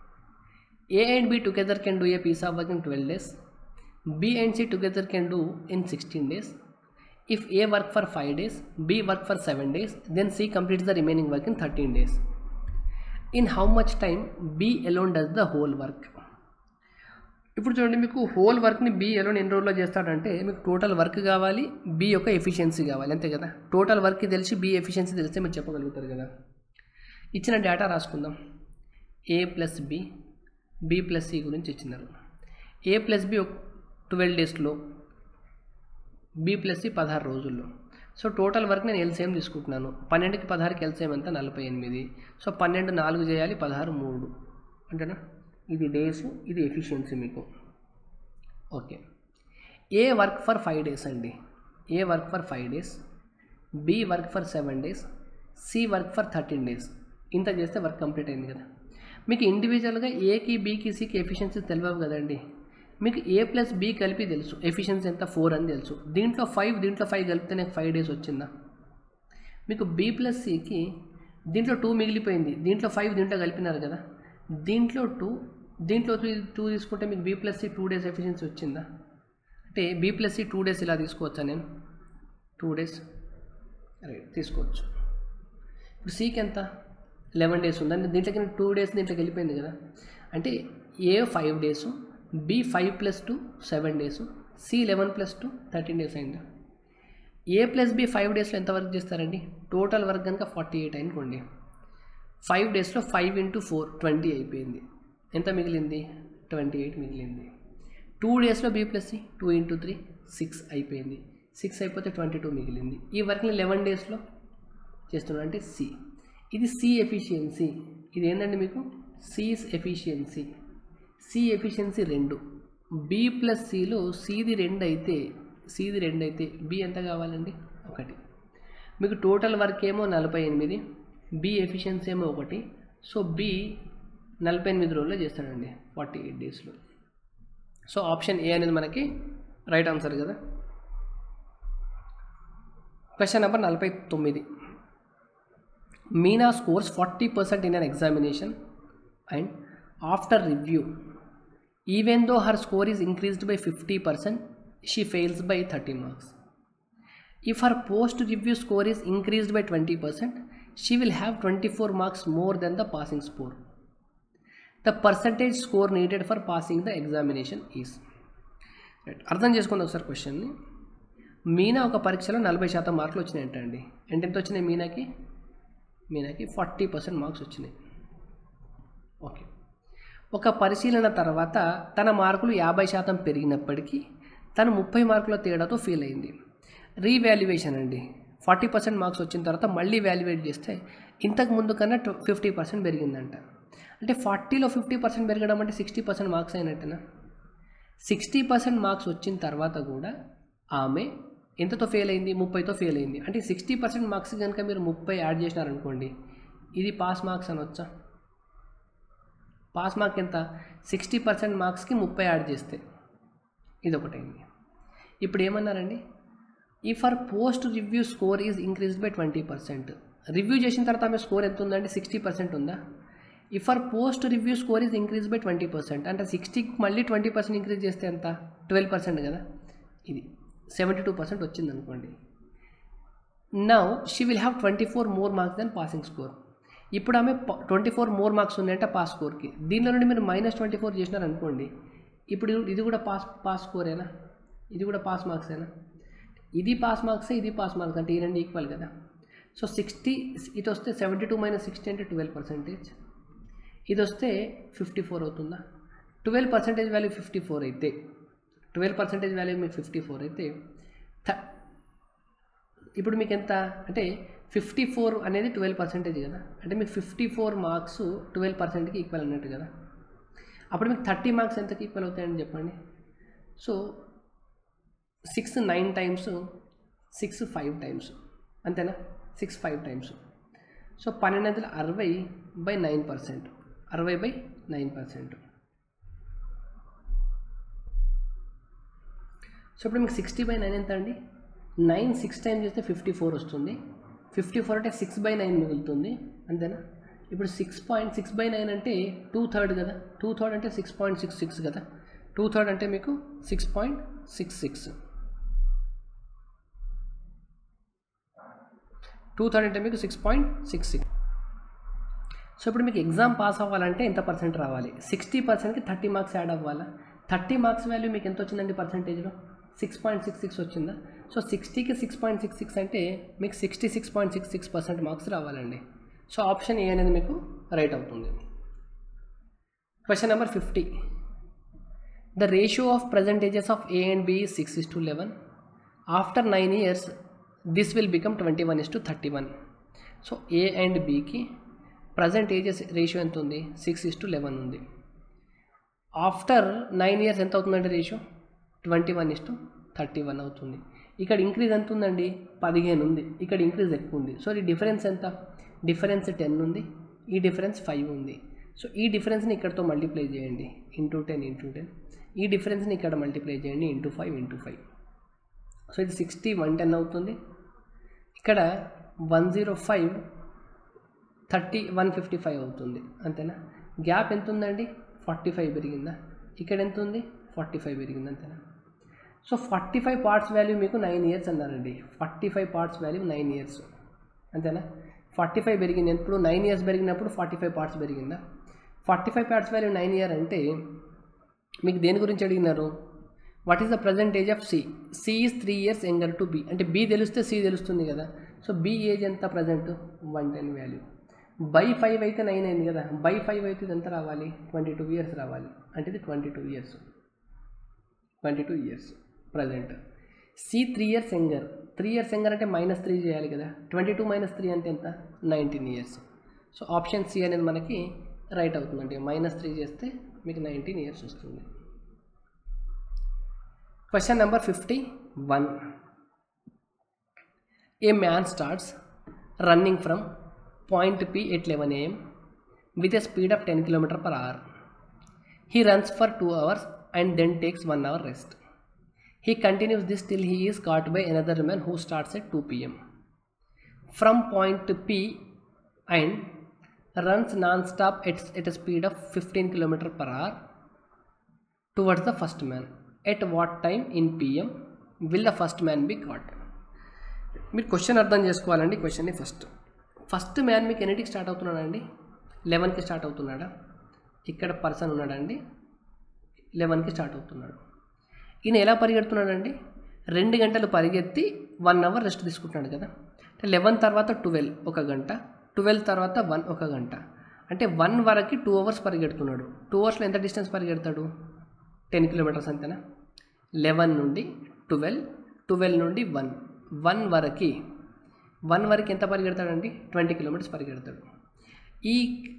A and B together can do a piece of work in twelve days B and C together can do in sixteen days if A work for five days B work for seven days then C completes the remaining work in thirteen days in how much time B alone does the whole work ఇప్పుడు చూడండి మీకు whole వర్క్ని B alone ఎన్ని రోజుల్లో చేస్తాడంటే మీకు total work కావాలి B యొక్క ఎఫిషియన్సీ కావాలి అంతే కదా టోటల్ వర్క్ తెలిసి బి ఎఫిషియన్సీ తెలిస్తే మీరు చెప్పగలుగుతారు కదా ఇచ్చిన డేటా రాసుకుందాం A plus B B plus C గురించి ఇచ్చినారు ఏ ప్లస్ బి ట్వెల్వ్ డేస్లో బి ప్లస్ సి పదహారు రోజుల్లో సో టోటల్ వర్క్ నేను ఎల్సిఎం తీసుకుంటున్నాను పన్నెండుకి పదహారుకి ఎల్సిఎం ఎంత నలభై ఎనిమిది సో పన్నెండు నాలుగు చేయాలి పదహారు మూడు అంటేనా ఇది డేస్ ఇది ఎఫిషియన్సీ మీకు okay A work for five days అండి A work for five days B work for seven days C work for thirteen days ఇంత చేస్తే వర్క్ కంప్లీట్ అయింది కదా మీకు ఇండివిజువల్గా ఏకి బీకి సికి ఎఫిషియన్సీ తెలియవు కదండి మీకు ఏ ప్లస్ బి కలిపి తెలుసు ఎఫిషియన్సీ ఎంత ఫోర్ అని తెలుసు దీంట్లో ఫైవ్ దీంట్లో ఫైవ్ కలిపితే నాకు ఫైవ్ డేస్ వచ్చిందా మీకు బి ప్లస్ సికి దీంట్లో టూ మిగిలిపోయింది దీంట్లో ఫైవ్ దీంట్లో కలిపినారు కదా దీంట్లో టూ దీంట్లో టూ టూ తీసుకుంటే మీకు B plus C two days efficiency వచ్చిందా అంటే B plus C two days ఇలా తీసుకోవచ్చా నేను టూ డేస్ రైట్ తీసుకోవచ్చు ఇప్పుడు సికి ఎంత లెవెన్ డేస్ ఉంది అంటే దీంట్లోకి టూ డేస్ దీంట్లోకి వెళ్ళిపోయింది కదా అంటే A five days B five plus two seven days C eleven plus two thirteen days అయింది ఏ ప్లస్ బి ఫైవ్ డేస్లో ఎంత వర్క్ చేస్తారండి టోటల్ వర్క్ కనుక ఫార్టీ ఎయిట్ అనుకోండి ఫైవ్ డేస్లో ఫైవ్ ఇంటూ ఫోర్ ట్వంటీ అయిపోయింది ఎంత మిగిలింది ట్వంటీ ఎయిట్ మిగిలింది టూ డేస్లో B plus C two into three six అయిపోయింది సిక్స్ అయిపోతే ట్వంటీ టూ మిగిలింది ఈ వర్క్ని లెవెన్ డేస్లో చేస్తున్నాడు అంటే సి ఇది సి ఎఫిషియన్సీ ఇది ఏంటండి మీకు సిస్ ఎఫిషియన్సీ సి ఎఫిషియన్సీ రెండు బి ప్లస్ సిలో సిది రెండు అయితే సిది రెండు అయితే బి ఎంత కావాలండి ఒకటి మీకు టోటల్ వర్క్ ఏమో నలభై ఎనిమిది బి ఎఫిషియన్సీ ఏమో ఒకటి సో బి నలభై ఎనిమిది రోజుల్లో చేస్తాడండి ఫార్టీ ఎయిట్ డేస్లో సో ఆప్షన్ ఏ అనేది మనకి రైట్ ఆన్సర్ కదా క్వశ్చన్ నెంబర్ నలభై తొమ్మిది Meena scores forty percent in an examination and after review even though her score is increased by fifty percent she fails by thirty marks if her post review score is increased by twenty percent she will have twenty four marks more than the passing score the percentage score needed for passing the examination is right అర్థం చేసుకుంది ఒకసారి క్వశ్చన్ని మీనా ఒక పరీక్షలో నలభై శాతం మార్కులు వచ్చినాయంటండి అంటే ఎంత వచ్చినాయి మీనాకి మీనాకి ఫార్టీ పర్సెంట్ మార్క్స్ వచ్చినాయి ఓకే ఒక పరిశీలన తర్వాత తన మార్కులు యాభై శాతం పెరిగినప్పటికీ తను ముప్పై మార్కుల తేడాతో ఫెయిల్ అయింది రీవాల్యుయేషన్ అండి ఫార్టీ పర్సెంట్ మార్క్స్ వచ్చిన తర్వాత మళ్ళీ వాల్యుయేట్ చేస్తే ఇంతకు ముందు కన్నా ఫిఫ్టీ పర్సెంట్ పెరిగిందంట అంటే ఫార్టీలో ఫిఫ్టీ పర్సెంట్ పెరగడం అంటే సిక్స్టీ పర్సెంట్ మార్క్స్ అయినట్టేనా సిక్స్టీ పర్సెంట్ మార్క్స్ వచ్చిన తర్వాత కూడా ఆమె ఎంతతో ఫెయిల్ అయింది ముప్పైతో ఫెయిల్ అయింది అంటే సిక్స్టీ పర్సెంట్ మార్క్స్ కనుక మీరు ముప్పై యాడ్ చేసినారనుకోండి ఇది పాస్ మార్క్స్ అనొచ్చా పాస్ మార్క్ ఎంత సిక్స్టీ పర్సెంట్ మార్క్స్కి ముప్పై యాడ్ చేస్తే ఇది ఒకటైంది ఇప్పుడు ఏమన్నారండి ఈ for post review score is increase by twenty percent review చేసిన తర్వాత ఆమె స్కోర్ ఎంత ఉందండి సిక్స్టీ పర్సెంట్ ఉందా ఈ for post review score is increase by twenty percent అంటే సిక్స్టీకి మళ్ళీ ట్వంటీ పర్సెంట్ ఇంక్రీజ్ చేస్తే ఎంత ట్వెల్వ్ పర్సెంట్ కదా ఇది సెవెంటీ టూ పర్సెంట్ వచ్చింది అనుకోండి now she will have twenty four more marks than passing score ఇప్పుడు ఆమె ట్వంటీ ఫోర్ మోర్ మార్క్స్ ఉన్నాయంటే పాస్ స్కోర్కి దీనిలో నుండి మీరు మైనస్ ట్వంటీ ఫోర్ చేసినారనుకోండి ఇప్పుడు ఇది కూడా పాస్ పాస్ స్కోరేనా ఇది కూడా పాస్ మార్క్సేనా ఇది పాస్ మార్క్సే ఇది పాస్ మార్క్స్ అంటే ఈ రెండు ఈక్వల్ కదా సో సిక్స్టీ ఇది వస్తే సెవెంటీ టూ మైనస్ సిక్స్టీ అంటే ట్వెల్వ్ పర్సెంటేజ్ ఇది వస్తే ఫిఫ్టీ ఫోర్ అవుతుందా twelve percentage value fifty four అయితే ట్వెల్వ్ పర్సెంటేజ్ వాల్యూ మీకు ఫిఫ్టీ ఫోర్ అయితే థ ఇప్పుడు మీకు ఎంత అంటే ఫిఫ్టీ ఫోర్ అనేది ట్వెల్వ్ పర్సెంటేజ్ కదా అంటే మీకు ఫిఫ్టీ ఫోర్ మార్క్స్ ట్వెల్వ్ పర్సెంట్కి ఈక్వల్ అన్నట్టు కదా అప్పుడు మీకు థర్టీ మార్క్స్ ఎంతకి ఈక్వల్ అవుతాయని చెప్పండి so six nine times six five times అంతేనా సిక్స్ ఫైవ్ టైమ్స్ సో పన్నెండు వందల అరవై బై నైన్ పర్సెంట్ అరవై బై నైన్ పర్సెంట్ సో ఇప్పుడు మీకు సిక్స్టీ బై నైన్ ఎంత అండి నైన్ సిక్స్ టైం చేస్తే ఫిఫ్టీ ఫోర్ వస్తుంది ఫిఫ్టీ ఫోర్ అంటే సిక్స్ బై నైన్ మిగులుతుంది అంతేనా ఇప్పుడు six point six by nine అంటే టూ థర్డ్ కదా టూ థర్డ్ అంటే సిక్స్ పాయింట్ సిక్స్ సిక్స్ కదా టూ థర్డ్ అంటే మీకు six point six six two third అంటే మీకు six point six six so ఇప్పుడు మీకు ఎగ్జామ్ పాస్ అవ్వాలంటే ఎంత పర్సెంట్ రావాలి సిక్స్టీ పర్సెంట్కి థర్టీ మార్క్స్ యాడ్ అవ్వాలా థర్టీ మార్క్స్ వాల్యూ మీకు ఎంత వచ్చిందండి పర్సెంటేజ్లో సిక్స్ పాయింట్ సిక్స్ సిక్స్ వచ్చిందా సో సిక్స్టీకి సిక్స్ పాయింట్ సిక్స్ సిక్స్ అంటే మీకు sixty six point six six percent marks రావాలండి సో ఆప్షన్ ఏ అనేది మీకు రైట్ అవుతుంది question number fifty the ratio of present ages of A and B six is to eleven after nine years this will become twenty one is to thirty one so A and బికి present ages ratio ఎంత ఉంది six is to eleven ఉంది after nine years ఎంత అవుతుందండి ratio twenty one is to thirty one అవుతుంది ఇక్కడ increase ఎంత ఉందండి పదిహేను ఉంది ఇక్కడ ఇంక్రీజ్ ఎక్కువ ఉంది సో ఈ డిఫరెన్స్ ఎంత డిఫరెన్స్ టెన్ ఉంది ఈ డిఫరెన్స్ ఫైవ్ ఉంది సో ఈ డిఫరెన్స్ని ఇక్కడతో మల్టిప్లై చేయండి ఇంటూ టెన్ ఇంటూ టెన్ ఈ డిఫరెన్స్ని ఇక్కడ మల్టిప్లై చేయండి into five into five so ఇది సిక్స్టీ వన్ టెన్ అవుతుంది ఇక్కడ one zero five thirty one fifty five అవుతుంది అంతేనా గ్యాప్ ఎంత ఉందండి ఫార్టీ ఫైవ్ పెరిగిందా ఇక్కడ ఎంత ఉంది ఫార్టీ ఫైవ్ పెరిగింది అంతేనా so forty five parts value మీకు నైన్ ఇయర్స్ అన్నారండి forty five parts value nine years అంతేనా ఫార్టీ ఫైవ్ పెరిగింది ఎప్పుడు నైన్ ఇయర్స్ పెరిగినప్పుడు ఫార్టీ ఫైవ్ పార్ట్స్ పెరిగిందా forty five parts value nine year అంటే మీకు దేని గురించి అడిగినారు what is the present age of C C is three years younger to B అంటే బి తెలిస్తే సి తెలుస్తుంది కదా సో బి ఏజ్ ఎంత present one ten value by five అయితే నైన్ అయింది కదా బై ఫైవ్ అయితే ఇది ఎంత రావాలి ట్వంటీ టూ ఇయర్స్ రావాలి అంటే ఇది twenty two years twenty two years present C three years younger three years younger అంటే మైనస్ త్రీ చేయాలి కదా ట్వంటీ టూ మైనస్ త్రీ అంటే ఎంత nineteen years so option C అనేది మనకి రైట్ అవుతుందండి మైనస్ త్రీ చేస్తే మీకు నైన్టీన్ ఇయర్స్ వస్తుంది question number fifty one a man starts running from point P at eleven AM with a speed of ten kilometer per hour he runs for two hours and then takes one hour rest He continues this till he is caught by another man who starts at 2 pm. From point P and runs non-stop at, at a speed of 15 km per hour towards the first man. At what time in PM will the first man be caught? మీరు question అర్థం చేసుకోవాలండి క్వశ్చన్ని first first man మీకు ఎన్నిటికి start అవుతున్నాడండి లెవెన్కి start అవుతున్నాడా ఇక్కడ person ఉన్నాడండి లెవెన్కి start అవుతున్నాడు ఈయన ఎలా పరిగెడుతున్నాడండి రెండు గంటలు పరిగెత్తి వన్ అవర్ రెస్ట్ తీసుకుంటున్నాడు కదా అంటే లెవెన్ తర్వాత ట్వెల్వ్ ఒక గంట ట్వెల్వ్ తర్వాత వన్ ఒక గంట అంటే వన్ వరకు టూ అవర్స్ పరిగెడుతున్నాడు టూ అవర్స్లో ఎంత డిస్టెన్స్ పరిగెడతాడు టెన్ కిలోమీటర్స్ అంతేనా లెవెన్ నుండి ట్వెల్వ్ ట్వెల్వ్ నుండి వన్ వన్ వరకు వన్ వరకు ఎంత పరిగెడతాడండి ట్వంటీ కిలోమీటర్స్ పరిగెడతాడు ఈ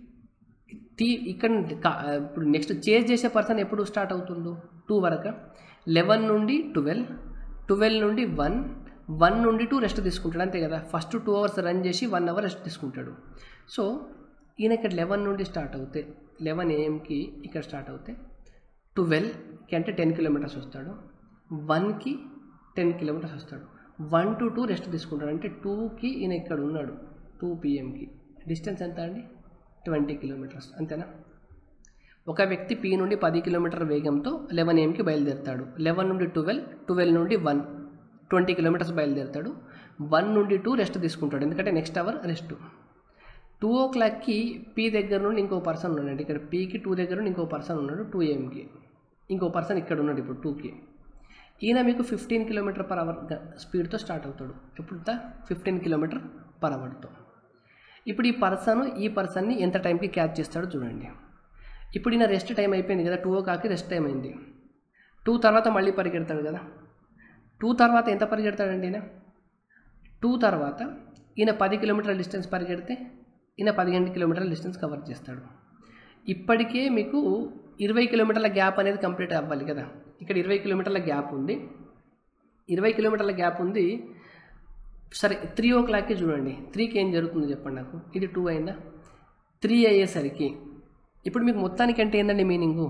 తీ ఇక్కడ నుండి కా- ఇప్పుడు నెక్స్ట్ చేజ్ చేసే పర్సన్ ఎప్పుడు స్టార్ట్ అవుతుందో టూ వరకు లెవెన్ నుండి ట్వెల్వ్ ట్వెల్వ్ నుండి వన్ వన్ నుండి టూ రెస్ట్ తీసుకుంటాడు అంతే కదా ఫస్ట్ టూ అవర్స్ రన్ చేసి వన్ అవర్ రెస్ట్ తీసుకుంటాడు సో ఈయన ఇక్కడ లెవెన్ నుండి స్టార్ట్ అవుతే లెవెన్ ఏఎంకి ఇక్కడ స్టార్ట్ అవుతే ట్వెల్వ్కి అంటే టెన్ కిలోమీటర్స్ వస్తాడు వన్కి టెన్ కిలోమీటర్స్ వస్తాడు వన్ టు టూ రెస్ట్ తీసుకుంటాడు అంటే టూకి ఈయన ఇక్కడ ఉన్నాడు టూ పిఎంకి డిస్టెన్స్ ఎంత అండి ట్వంటీ కిలోమీటర్స్ అంతేనా ఒక వ్యక్తి పి నుండి పది కిలోమీటర్ వేగంతో లెవెన్ ఏఎంకి బయలుదేరుతాడు లెవెన్ నుండి ట్వెల్వ్ ట్వెల్వ్ నుండి వన్ ట్వంటీ కిలోమీటర్స్ బయలుదేరుతాడు వన్ నుండి టూ రెస్ట్ తీసుకుంటాడు ఎందుకంటే నెక్స్ట్ అవర్ రెస్ట్ టూ ఓ క్లాక్కి పీ దగ్గర నుండి ఇంకో పర్సన్ ఉన్నాడు ఇక్కడ పీకి టూ దగ్గర నుండి ఇంకో పర్సన్ ఉన్నాడు టూ ఏఎంకి ఇంకో పర్సన్ ఇక్కడ ఉన్నాడు ఇప్పుడు టూకి ఈయన మీకు ఫిఫ్టీన్ కిలోమీటర్ పర్ అవర్ స్పీడ్తో స్టార్ట్ అవుతాడు ఇప్పుడు ఫిఫ్టీన్ కిలోమీటర్ పర్ అవర్తో ఇప్పుడు ఈ పర్సన్ ఈ పర్సన్ని ఎంత టైంకి క్యాచ్ చేస్తాడో చూడండి ఇప్పుడు ఈయన రెస్ట్ టైం అయిపోయింది కదా టూ ఓ కాకి రెస్ట్ టైం అయింది టూ తర్వాత మళ్ళీ పరిగెడతాడు కదా టూ తర్వాత ఎంత పరిగెడతాడండి ఈయన టూ తర్వాత ఈయన పది కిలోమీటర్ల డిస్టెన్స్ పరిగెడితే ఈయన పదిహేను కిలోమీటర్ల డిస్టెన్స్ కవర్ చేస్తాడు ఇప్పటికే మీకు ఇరవై కిలోమీటర్ల గ్యాప్ అనేది కంప్లీట్ అవ్వాలి కదా ఇక్కడ ఇరవై కిలోమీటర్ల గ్యాప్ ఉంది ఇరవై కిలోమీటర్ల గ్యాప్ ఉంది సరే త్రీ ఓ క్లాక్కి చూడండి త్రీకి ఏం జరుగుతుందో చెప్పండి నాకు ఇది టూ అయిందా త్రీ అయ్యేసరికి ఇప్పుడు మీకు మొత్తానికి అంటే ఏందండి మీనింగు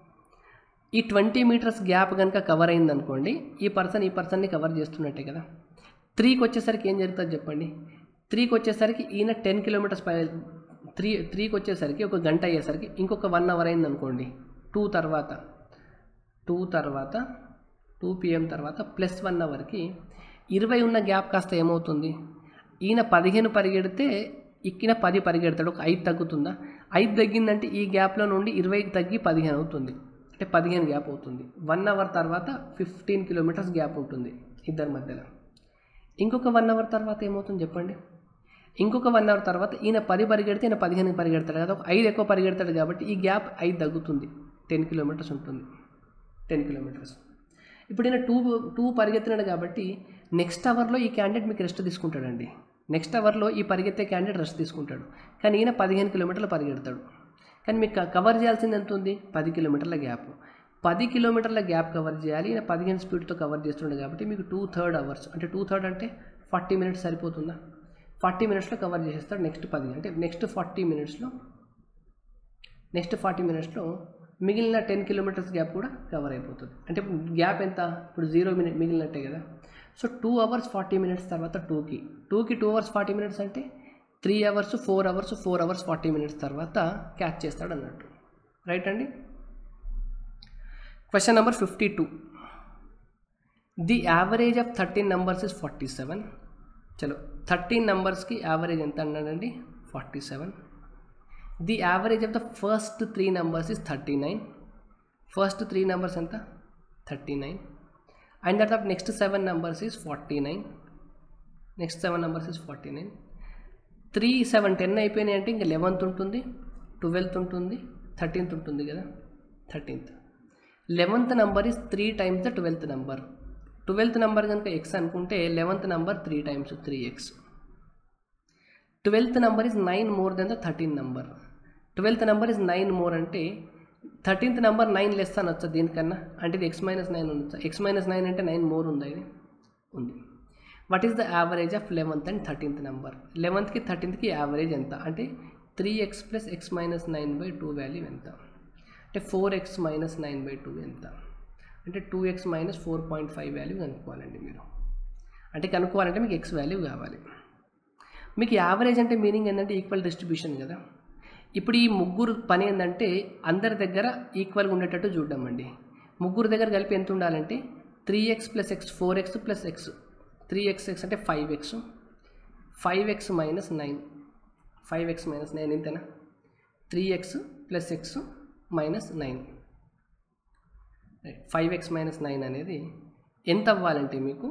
ఈ ట్వంటీ మీటర్స్ గ్యాప్ కనుక కవర్ అయిందనుకోండి ఈ పర్సన్ ఈ పర్సన్ని కవర్ చేస్తున్నట్టే కదా త్రీకి వచ్చేసరికి ఏం జరుగుతుంది చెప్పండి త్రీకి వచ్చేసరికి ఈయన టెన్ కిలోమీటర్స్ పై త్రీ త్రీకి వచ్చేసరికి ఒక గంట అయ్యేసరికి ఇంకొక వన్ అవర్ అయిందనుకోండి టూ తర్వాత టూ తర్వాత టూ పిఎం తర్వాత ప్లస్ వన్ అవర్కి ఇరవై ఉన్న గ్యాప్ కాస్త ఏమవుతుంది ఈయన పదిహేను పరిగెడితే ఇక్కిన పది పరిగెడతాడు ఒక ఐదు తగ్గుతుందా ఐదు తగ్గిందంటే ఈ గ్యాప్లో నుండి ఇరవైకి తగ్గి పదిహేను అవుతుంది అంటే పదిహేను గ్యాప్ అవుతుంది వన్ అవర్ తర్వాత ఫిఫ్టీన్ కిలోమీటర్స్ గ్యాప్ ఉంటుంది ఇద్దరి మధ్యలో ఇంకొక వన్ అవర్ తర్వాత ఏమవుతుంది చెప్పండి ఇంకొక వన్ అవర్ తర్వాత ఈయన పది పరిగెడితే ఈయన పదిహేను పరిగెడతాడు కదా ఒక ఐదు ఎక్కువ పరిగెడతాడు కాబట్టి ఈ గ్యాప్ ఐదు తగ్గుతుంది టెన్ కిలోమీటర్స్ ఉంటుంది టెన్ కిలోమీటర్స్ ఇప్పుడు ఈయన టూ టూ పరిగెత్తినాడు కాబట్టి నెక్స్ట్ అవర్లో ఈ క్యాండిడేట్ మీకు రెస్ట్ తీసుకుంటాడండి నెక్స్ట్ అవర్లో ఈ పరిగెత్తే క్యాండిడేట్ రెస్ట్ తీసుకుంటాడు కానీ ఈయన పదిహేను కిలోమీటర్లు పరిగెడతాడు కానీ మీకు కవర్ చేయాల్సింది ఎంత ఉంది పది కిలోమీటర్ల గ్యాప్ పది కిలోమీటర్ల గ్యాప్ కవర్ చేయాలి ఈయన పదిహేను స్పీడ్తో కవర్ చేస్తుండే కాబట్టి మీకు టూ థర్డ్ అవర్స్ అంటే టూ థర్డ్ అంటే ఫార్టీ మినిట్స్ సరిపోతుందా ఫార్టీ మినిట్స్లో కవర్ చేసేస్తాడు నెక్స్ట్ పది అంటే నెక్స్ట్ ఫార్టీ మినిట్స్లో నెక్స్ట్ ఫార్టీ మినిట్స్లో మిగిలిన టెన్ కిలోమీటర్స్ గ్యాప్ కూడా కవర్ అయిపోతుంది అంటే గ్యాప్ ఎంత ఇప్పుడు జీరో మినిట్ మిగిలినట్టే కదా so two hours forty minutes తర్వాత టూకి టూకి టూ అవర్స్ ఫార్టీ మినిట్స్ అంటే three hours four hours four hours forty minutes తర్వాత క్యాచ్ చేస్తాడు అన్నట్టు రైట్ అండి question number fifty two the average of thirteen numbers is forty seven చలో thirteen నెంబర్స్కి యావరేజ్ ఎంత అన్నాడండి forty seven the average of the first three numbers is thirty nine first three numbers ఎంత thirty nine and that of next seven numbers is forty nine next seven numbers is forty nine three seven ten అయిపోయినాయి అంటే ఇంకా eleventh ఉంటుంది twelfth ఉంటుంది thirteenth ఉంటుంది కదా thirteenth eleventh number is three times the twelfth number twelfth number కనుక X అనుకుంటే eleventh number three times three X twelfth number is nine more than the thirteen number twelfth number is nine more అంటే thirteenth number nine less అని వచ్చా దీనికన్నా అంటే ఇది X minus nine ఉండొచ్చా X minus nine అంటే nine more ఉందా ఇది ఉంది what is the average of eleventh and thirteenth number లెవెన్త్కి థర్టీన్త్కి యావరేజ్ ఎంత అంటే three X plus X minus nine by two value ఎంత అంటే four X minus nine by two ఎంత అంటే two X minus four point five value కనుక్కోవాలండి మీరు అంటే కనుక్కోవాలంటే మీకు ఎక్స్ వాల్యూ కావాలి మీకు యావరేజ్ అంటే మీనింగ్ ఏంటంటే ఈక్వల్ డిస్ట్రిబ్యూషన్ కదా ఇప్పుడు ఈ ముగ్గురు పని ఏంటంటే అందరి దగ్గర ఈక్వల్గా ఉండేటట్టు చూడడం అండి ముగ్గురు దగ్గర కలిపి ఎంత ఉండాలంటే three X plus X four X plus X three X X అంటే five X five X minus nine five X minus nine ఎంతేనా three X plus X minus nine five X minus nine అనేది ఎంత అవ్వాలంటే మీకు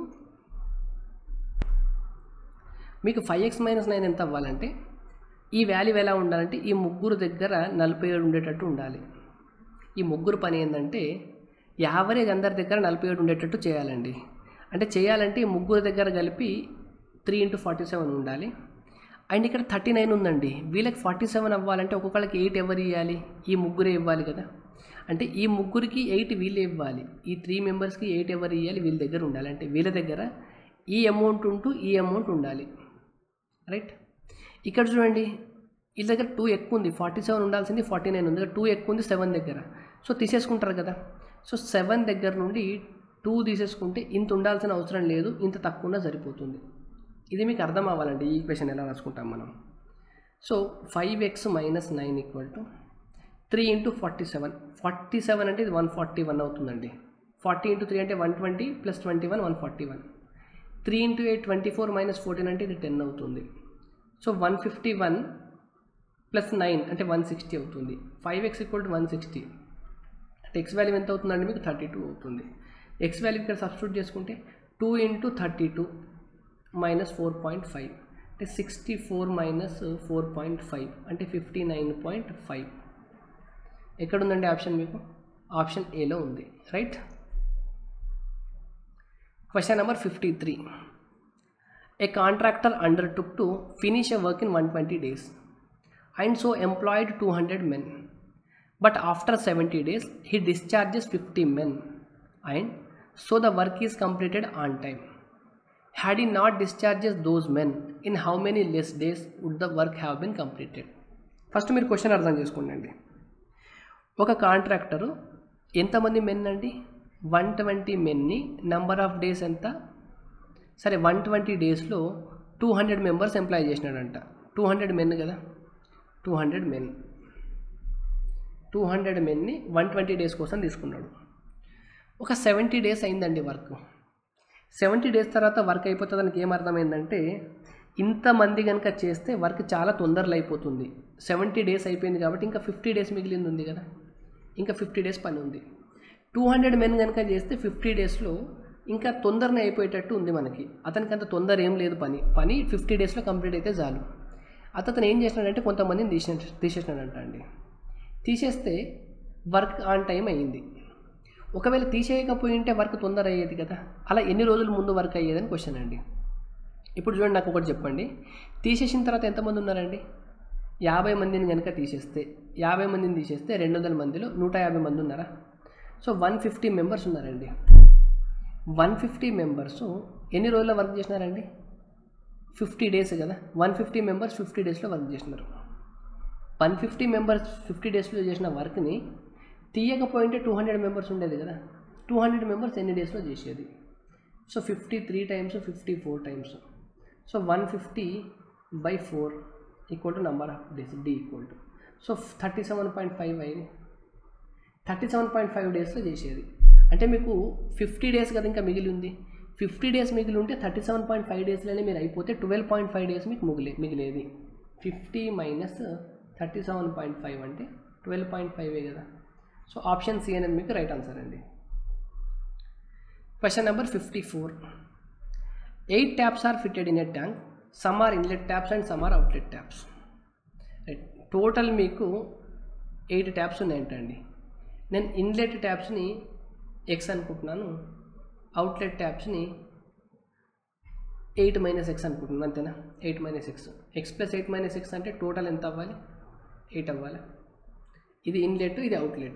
మీకు five X minus nine ఎంత అవ్వాలంటే ఈ వాల్యూ ఎలా ఉండాలంటే ఈ ముగ్గురు దగ్గర నలభై ఏడు ఉండేటట్టు ఉండాలి ఈ ముగ్గురు పని ఏంటంటే యావరేజ్ అందరి దగ్గర నలభై ఏడు ఉండేటట్టు చేయాలండి అంటే చేయాలంటే ఈ ముగ్గురు దగ్గర కలిపి త్రీ ఇంటూ ఫార్టీ సెవెన్ ఉండాలి అండ్ ఇక్కడ థర్టీ నైన్ ఉందండి వీళ్ళకి ఫార్టీ సెవెన్ అవ్వాలంటే ఒక్కొక్కళ్ళకి ఎయిట్ ఎవరు ఇవ్వాలి ఈ ముగ్గురే ఇవ్వాలి కదా అంటే ఈ ముగ్గురికి ఎయిట్ వీళ్ళే ఇవ్వాలి ఈ త్రీ మెంబర్స్కి ఎయిట్ ఎవరు ఇవ్వాలి వీళ్ళ దగ్గర ఉండాలి అంటే వీళ్ళ దగ్గర ఈ అమౌంట్ ఉంటూ ఈ అమౌంట్ ఉండాలి రైట్ ఇక్కడ చూడండి వీళ్ళ దగ్గర టూ ఎక్కువ ఉంది ఫార్టీ సెవెన్ ఉండాల్సింది ఫార్టీ నైన్ ఉంది టూ ఎక్కువ ఉంది సెవెన్ దగ్గర సో తీసేసుకుంటారు కదా సో సెవెన్ దగ్గర నుండి టూ తీసేసుకుంటే ఇంత ఉండాల్సిన అవసరం లేదు ఇంత తక్కువ ఉన్నా సరిపోతుంది ఇది మీకు అర్థం అవ్వాలండి ఈ ఈక్వేషన్ ఎలా రాసుకుంటాం మనం so five X minus nine equal to three into forty seven forty seven అంటే ఇది వన్ ఫార్టీ వన్ అవుతుందండి ఫార్టీ ఇంటూ త్రీ అంటే one twenty plus twenty one one forty one three into eight twenty four minus fourteen అంటే ఇది ten అవుతుంది so one fifty one plus nine అంటే one sixty అవుతుంది five X equal to one sixty అంటే X value ఎంత అవుతుందండి మీకు thirty two అవుతుంది ఎక్స్ వాల్యూ ఇక్కడ సబ్స్టిట్యూట్ చేసుకుంటే two into thirty two minus four point five అంటే sixty four minus four point five అంటే ఫిఫ్టీ నైన్ పాయింట్ ఫైవ్ ఎక్కడుందండి ఆప్షన్ మీకు ఆప్షన్ ఏలో ఉంది right question number fifty three a contractor undertook to finish a work in one twenty days and so employed two hundred men but after seventy days he discharges fifty men and so the work is completed on time had he not discharges those men in how many less days would the work have been completed first మీరు question అర్థం చేసుకోండి ఒక contractor ఎంతమంది men అండి one twenty మెన్ని number of days ఎంత సరే one twenty డేస్లో టూ హండ్రెడ్ మెంబర్స్ ఎంప్లాయ్ చేసినాడంట టూ హండ్రెడ్ మెన్ కదా two hundred men two hundred మెన్ని వన్ ట్వంటీ డేస్ కోసం తీసుకున్నాడు ఒక సెవెంటీ డేస్ అయిందండి వర్క్ సెవెంటీ డేస్ తర్వాత వర్క్ అయిపోతుంది దానికి ఏం అర్థమైందంటే ఇంతమంది కనుక చేస్తే వర్క్ చాలా తొందరలో అయిపోతుంది సెవెంటీ డేస్ అయిపోయింది కాబట్టి ఇంకా ఫిఫ్టీ డేస్ మిగిలింది ఉంది కదా ఇంకా ఫిఫ్టీ డేస్ పని ఉంది టూ హండ్రెడ్ మెన్ కనుక చేస్తే ఫిఫ్టీ డేస్లో ఇంకా తొందరనే అయిపోయేటట్టు ఉంది మనకి అతనికి అంత తొందర ఏం లేదు పని పని ఫిఫ్టీ డేస్లో కంప్లీట్ అయితే చాలు అతను ఏం చేసినాడంటే కొంతమందిని తీసే తీసేసినాడంట అండి తీసేస్తే వర్క్ ఆన్ టైం అయ్యింది ఒకవేళ తీసేయకపోయి ఉంటే వర్క్ తొందర అయ్యేది కదా అలా ఎన్ని రోజుల ముందు వర్క్ అయ్యేదని క్వశ్చన్ అండి ఇప్పుడు చూడండి నాకు ఒకటి చెప్పండి తీసేసిన తర్వాత ఎంతమంది ఉన్నారండి యాభై మందిని కనుక తీసేస్తే యాభై మందిని తీసేస్తే రెండు వందల మందిలో నూట యాభై మంది ఉన్నారా సో వన్ ఫిఫ్టీ మెంబర్స్ ఉన్నారండి వన్ ఫిఫ్టీ మెంబర్స్ ఎన్ని రోజుల్లో వర్క్ చేసినారండి ఫిఫ్టీ డేస్ కదా వన్ ఫిఫ్టీ మెంబర్స్ ఫిఫ్టీ డేస్లో వర్క్ చేసినారు వన్ ఫిఫ్టీ మెంబర్స్ ఫిఫ్టీ డేస్లో చేసిన వర్క్ని తీయకపోయింటే టూ హండ్రెడ్ మెంబర్స్ ఉండేది కదా టూ హండ్రెడ్ మెంబర్స్ ఎన్ని డేస్లో చేసేది so fifty three times fifty four times so one fifty by four equal to number of days D equal to so thirty seven point five అయింది thirty seven point five డేస్లో చేసేది అంటే మీకు fifty days కదా ఇంకా మిగిలి ఉంది fifty days మిగిలి ఉంటే థర్టీ సెవెన్ పాయింట్ ఫైవ్ డేస్లోనే మీరు అయిపోతే ట్వెల్వ్ పాయింట్ ఫైవ్ డేస్ మీకు మిగిలే మిగిలేది fifty minus thirty seven point five అంటే ట్వెల్వ్ పాయింట్ ఫైవే కదా సో ఆప్షన్ సి అనేది మీకు రైట్ ఆన్సర్ అండి question number fifty four eight taps are fitted in a tank some are inlet taps and some are outlet taps right total మీకు eight taps ఉన్నాయంటండి నేను inlet ట్యాప్స్ని x అనుకుంటున్నాను outlet ట్యాప్స్ని eight minus x అనుకుంటున్నాను అంతేనా eight minus x x plus eight minus x అంటే total ఎంత అవ్వాలి ఎయిట్ అవ్వాలి ఇది ఇన్లెట్ ఇది outlet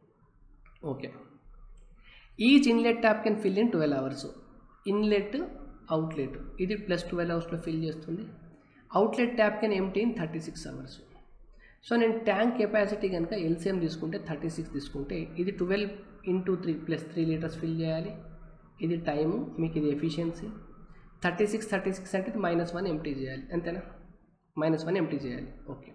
okay each inlet tap can fill in twelve hours inlet outlet ఇది ప్లస్ ట్వెల్వ్ అవర్స్లో ఫిల్ చేస్తుంది outlet tap can empty in thirty six hours so నేను ట్యాంక్ కెపాసిటీ కనుక ఎల్సిఎం తీసుకుంటే థర్టీ సిక్స్ తీసుకుంటే ఇది twelve into three plus three litres fill చేయాలి ఇది టైము మీకు ఇది efficiency thirty six thirty six అంటే ఇది మైనస్ వన్ ఎంటీ చేయాలి అంతేనా మైనస్ వన్ ఎంటీ చేయాలి okay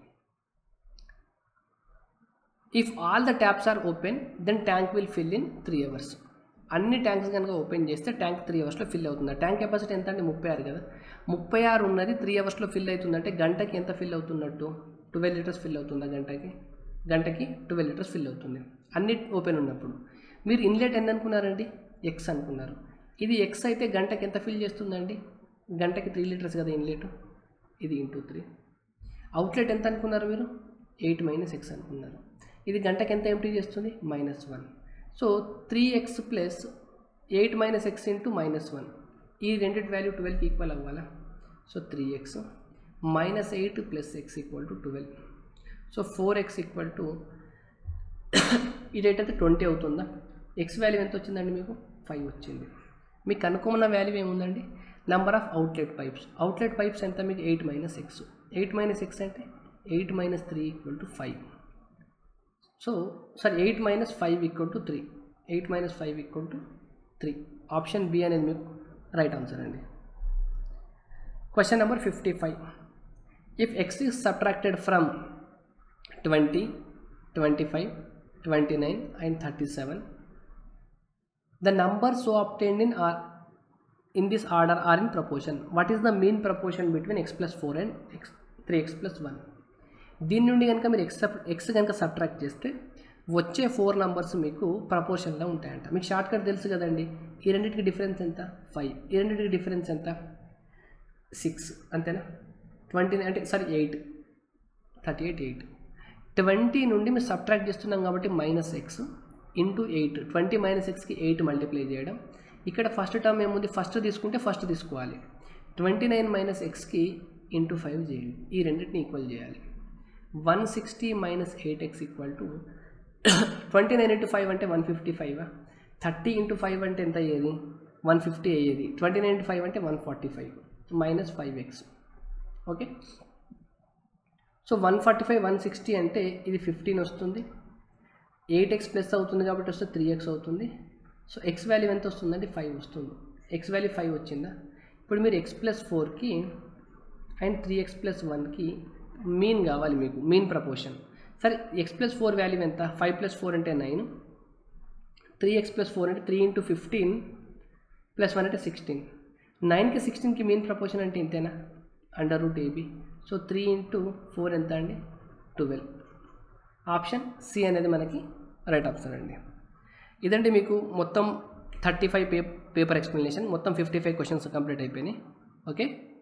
if all the taps are open then tank will fill in three hours అన్ని ట్యాంక్స్ కనుక ఓపెన్ చేస్తే ట్యాంక్ త్రీ అవర్స్లో ఫిల్ అవుతుంది ట్యాంక్ కెపాసిటీ ఎంత అంటే ముప్పై ఆరు కదా ముప్పై ఆరు ఉన్నది త్రీ అవర్స్లో ఫిల్ అవుతుందంటే గంటకి ఎంత ఫిల్ అవుతున్నట్టు ట్వెల్వ్ లీటర్స్ ఫిల్ అవుతుందా గంటకి గంటకి ట్వెల్వ్ లీటర్స్ ఫిల్ అవుతుంది అన్ని ఓపెన్ ఉన్నప్పుడు మీరు ఇన్లెట్ ఎంత అనుకున్నారండి ఎక్స్ అనుకున్నారు ఇది ఎక్స్ అయితే గంటకి ఎంత ఫిల్ చేస్తుందండి గంటకి త్రీ లీటర్స్ కదా ఇన్లెట్ ఇది ఇంటూ త్రీ అవుట్లెట్ ఎంత అనుకున్నారు మీరు ఎయిట్ మైనస్ ఎక్స్ అనుకున్నారు ఇది గంటకి ఎంత ఎంటీ చేస్తుంది minus one so three X plus eight minus x into minus one ఈ రెండింటి వాల్యూ ట్వెల్వ్కి ఈక్వల్ అవ్వాలా so three x minus eight plus x equal to twelve so four x equal to ఇదేంటంటే ట్వంటీ అవుతుందా x value ఎంత వచ్చిందండి మీకు five వచ్చింది మీకు కనుక్కున్న వాల్యూ ఏముందండి number of outlet pipes outlet pipes ఎంత మీకు eight minus x eight minus x అంటే eight minus three equal to five so sorry eight minus five equal to three eight minus five equal to three option B అనేది మీకు right answer అండి question number fifty five if x is subtracted from twenty twenty five twenty nine and thirty seven the number so obtained in are in this order are in proportion what is the mean proportion between x plus 4 and x 3x plus 1 దీని నుండి కనుక మీరు X X కనుక subtract చేస్తే వచ్చే four numbers మీకు ప్రపోర్షన్లో ఉంటాయంట మీకు షార్ట్ కట్ తెలుసు కదండి ఈ రెండింటికి డిఫరెన్స్ ఎంత ఫైవ్ ఈ రెండింటికి డిఫరెన్స్ ఎంత సిక్స్ అంతేనా ట్వంటీ అంటే sorry eight thirty eight eight twenty నుండి మీరు సబ్ట్రాక్ట్ చేస్తున్నాం కాబట్టి minus x into eight twenty minus ఎక్స్కి ఎయిట్ మల్టిప్లై చేయడం ఇక్కడ ఫస్ట్ టర్మ్ ఏముంది ఫస్ట్ తీసుకుంటే ఫస్ట్ తీసుకోవాలి ట్వంటీ నైన్ మైనస్ ఎక్స్కి ఇంటూ ఫైవ్ చేయండి ఈ రెండింటిని ఈక్వల్ చేయాలి one sixty minus eight x equal to twenty nine into five అంటే one fifty five thirty into five అంటే ఎంత అయ్యేది వన్ ఫిఫ్టీ అయ్యేది ట్వంటీ నైన్ ఇంటూ ఫైవ్ అంటే one forty five minus five x okay so one forty five one sixty అంటే ఇది fifteen వస్తుంది eight X plus అవుతుంది కాబట్టి వస్తే త్రీ ఎక్స్ అవుతుంది సో ఎక్స్ వాల్యూ ఎంత వస్తుందంటే ఫైవ్ వస్తుంది ఎక్స్ వాల్యూ ఫైవ్ వచ్చిందా ఇప్పుడు మీరు ఎక్స్ ప్లస్ ఫోర్కి అండ్ త్రీ ఎక్స్ ప్లస్ వన్కి మీన్ కావాలి మీకు మీన్ ప్రపోర్షన్ సరే ఎక్స్ ప్లస్ ఫోర్ వాల్యూ ఎంత ఫైవ్ ప్లస్ ఫోర్ అంటే nine three X plus four అంటే three into fifteen plus one అంటే సిక్స్టీన్ నైన్కి సిక్స్టీన్కి మీన్ ప్రపోర్షన్ అంటే ఇంతేనా under root AB so three into four ఎంత అండి ట్వెల్వ్ ఆప్షన్ సి అనేది మనకి రైట్ ఆప్షన్ అండి ఇదండి మీకు మొత్తం థర్టీ ఫైవ్ పే పేపర్ ఎక్స్ప్లెనేషన్ మొత్తం ఫిఫ్టీ ఫైవ్ క్వశ్చన్స్ కంప్లీట్ అయిపోయినాయి ఓకే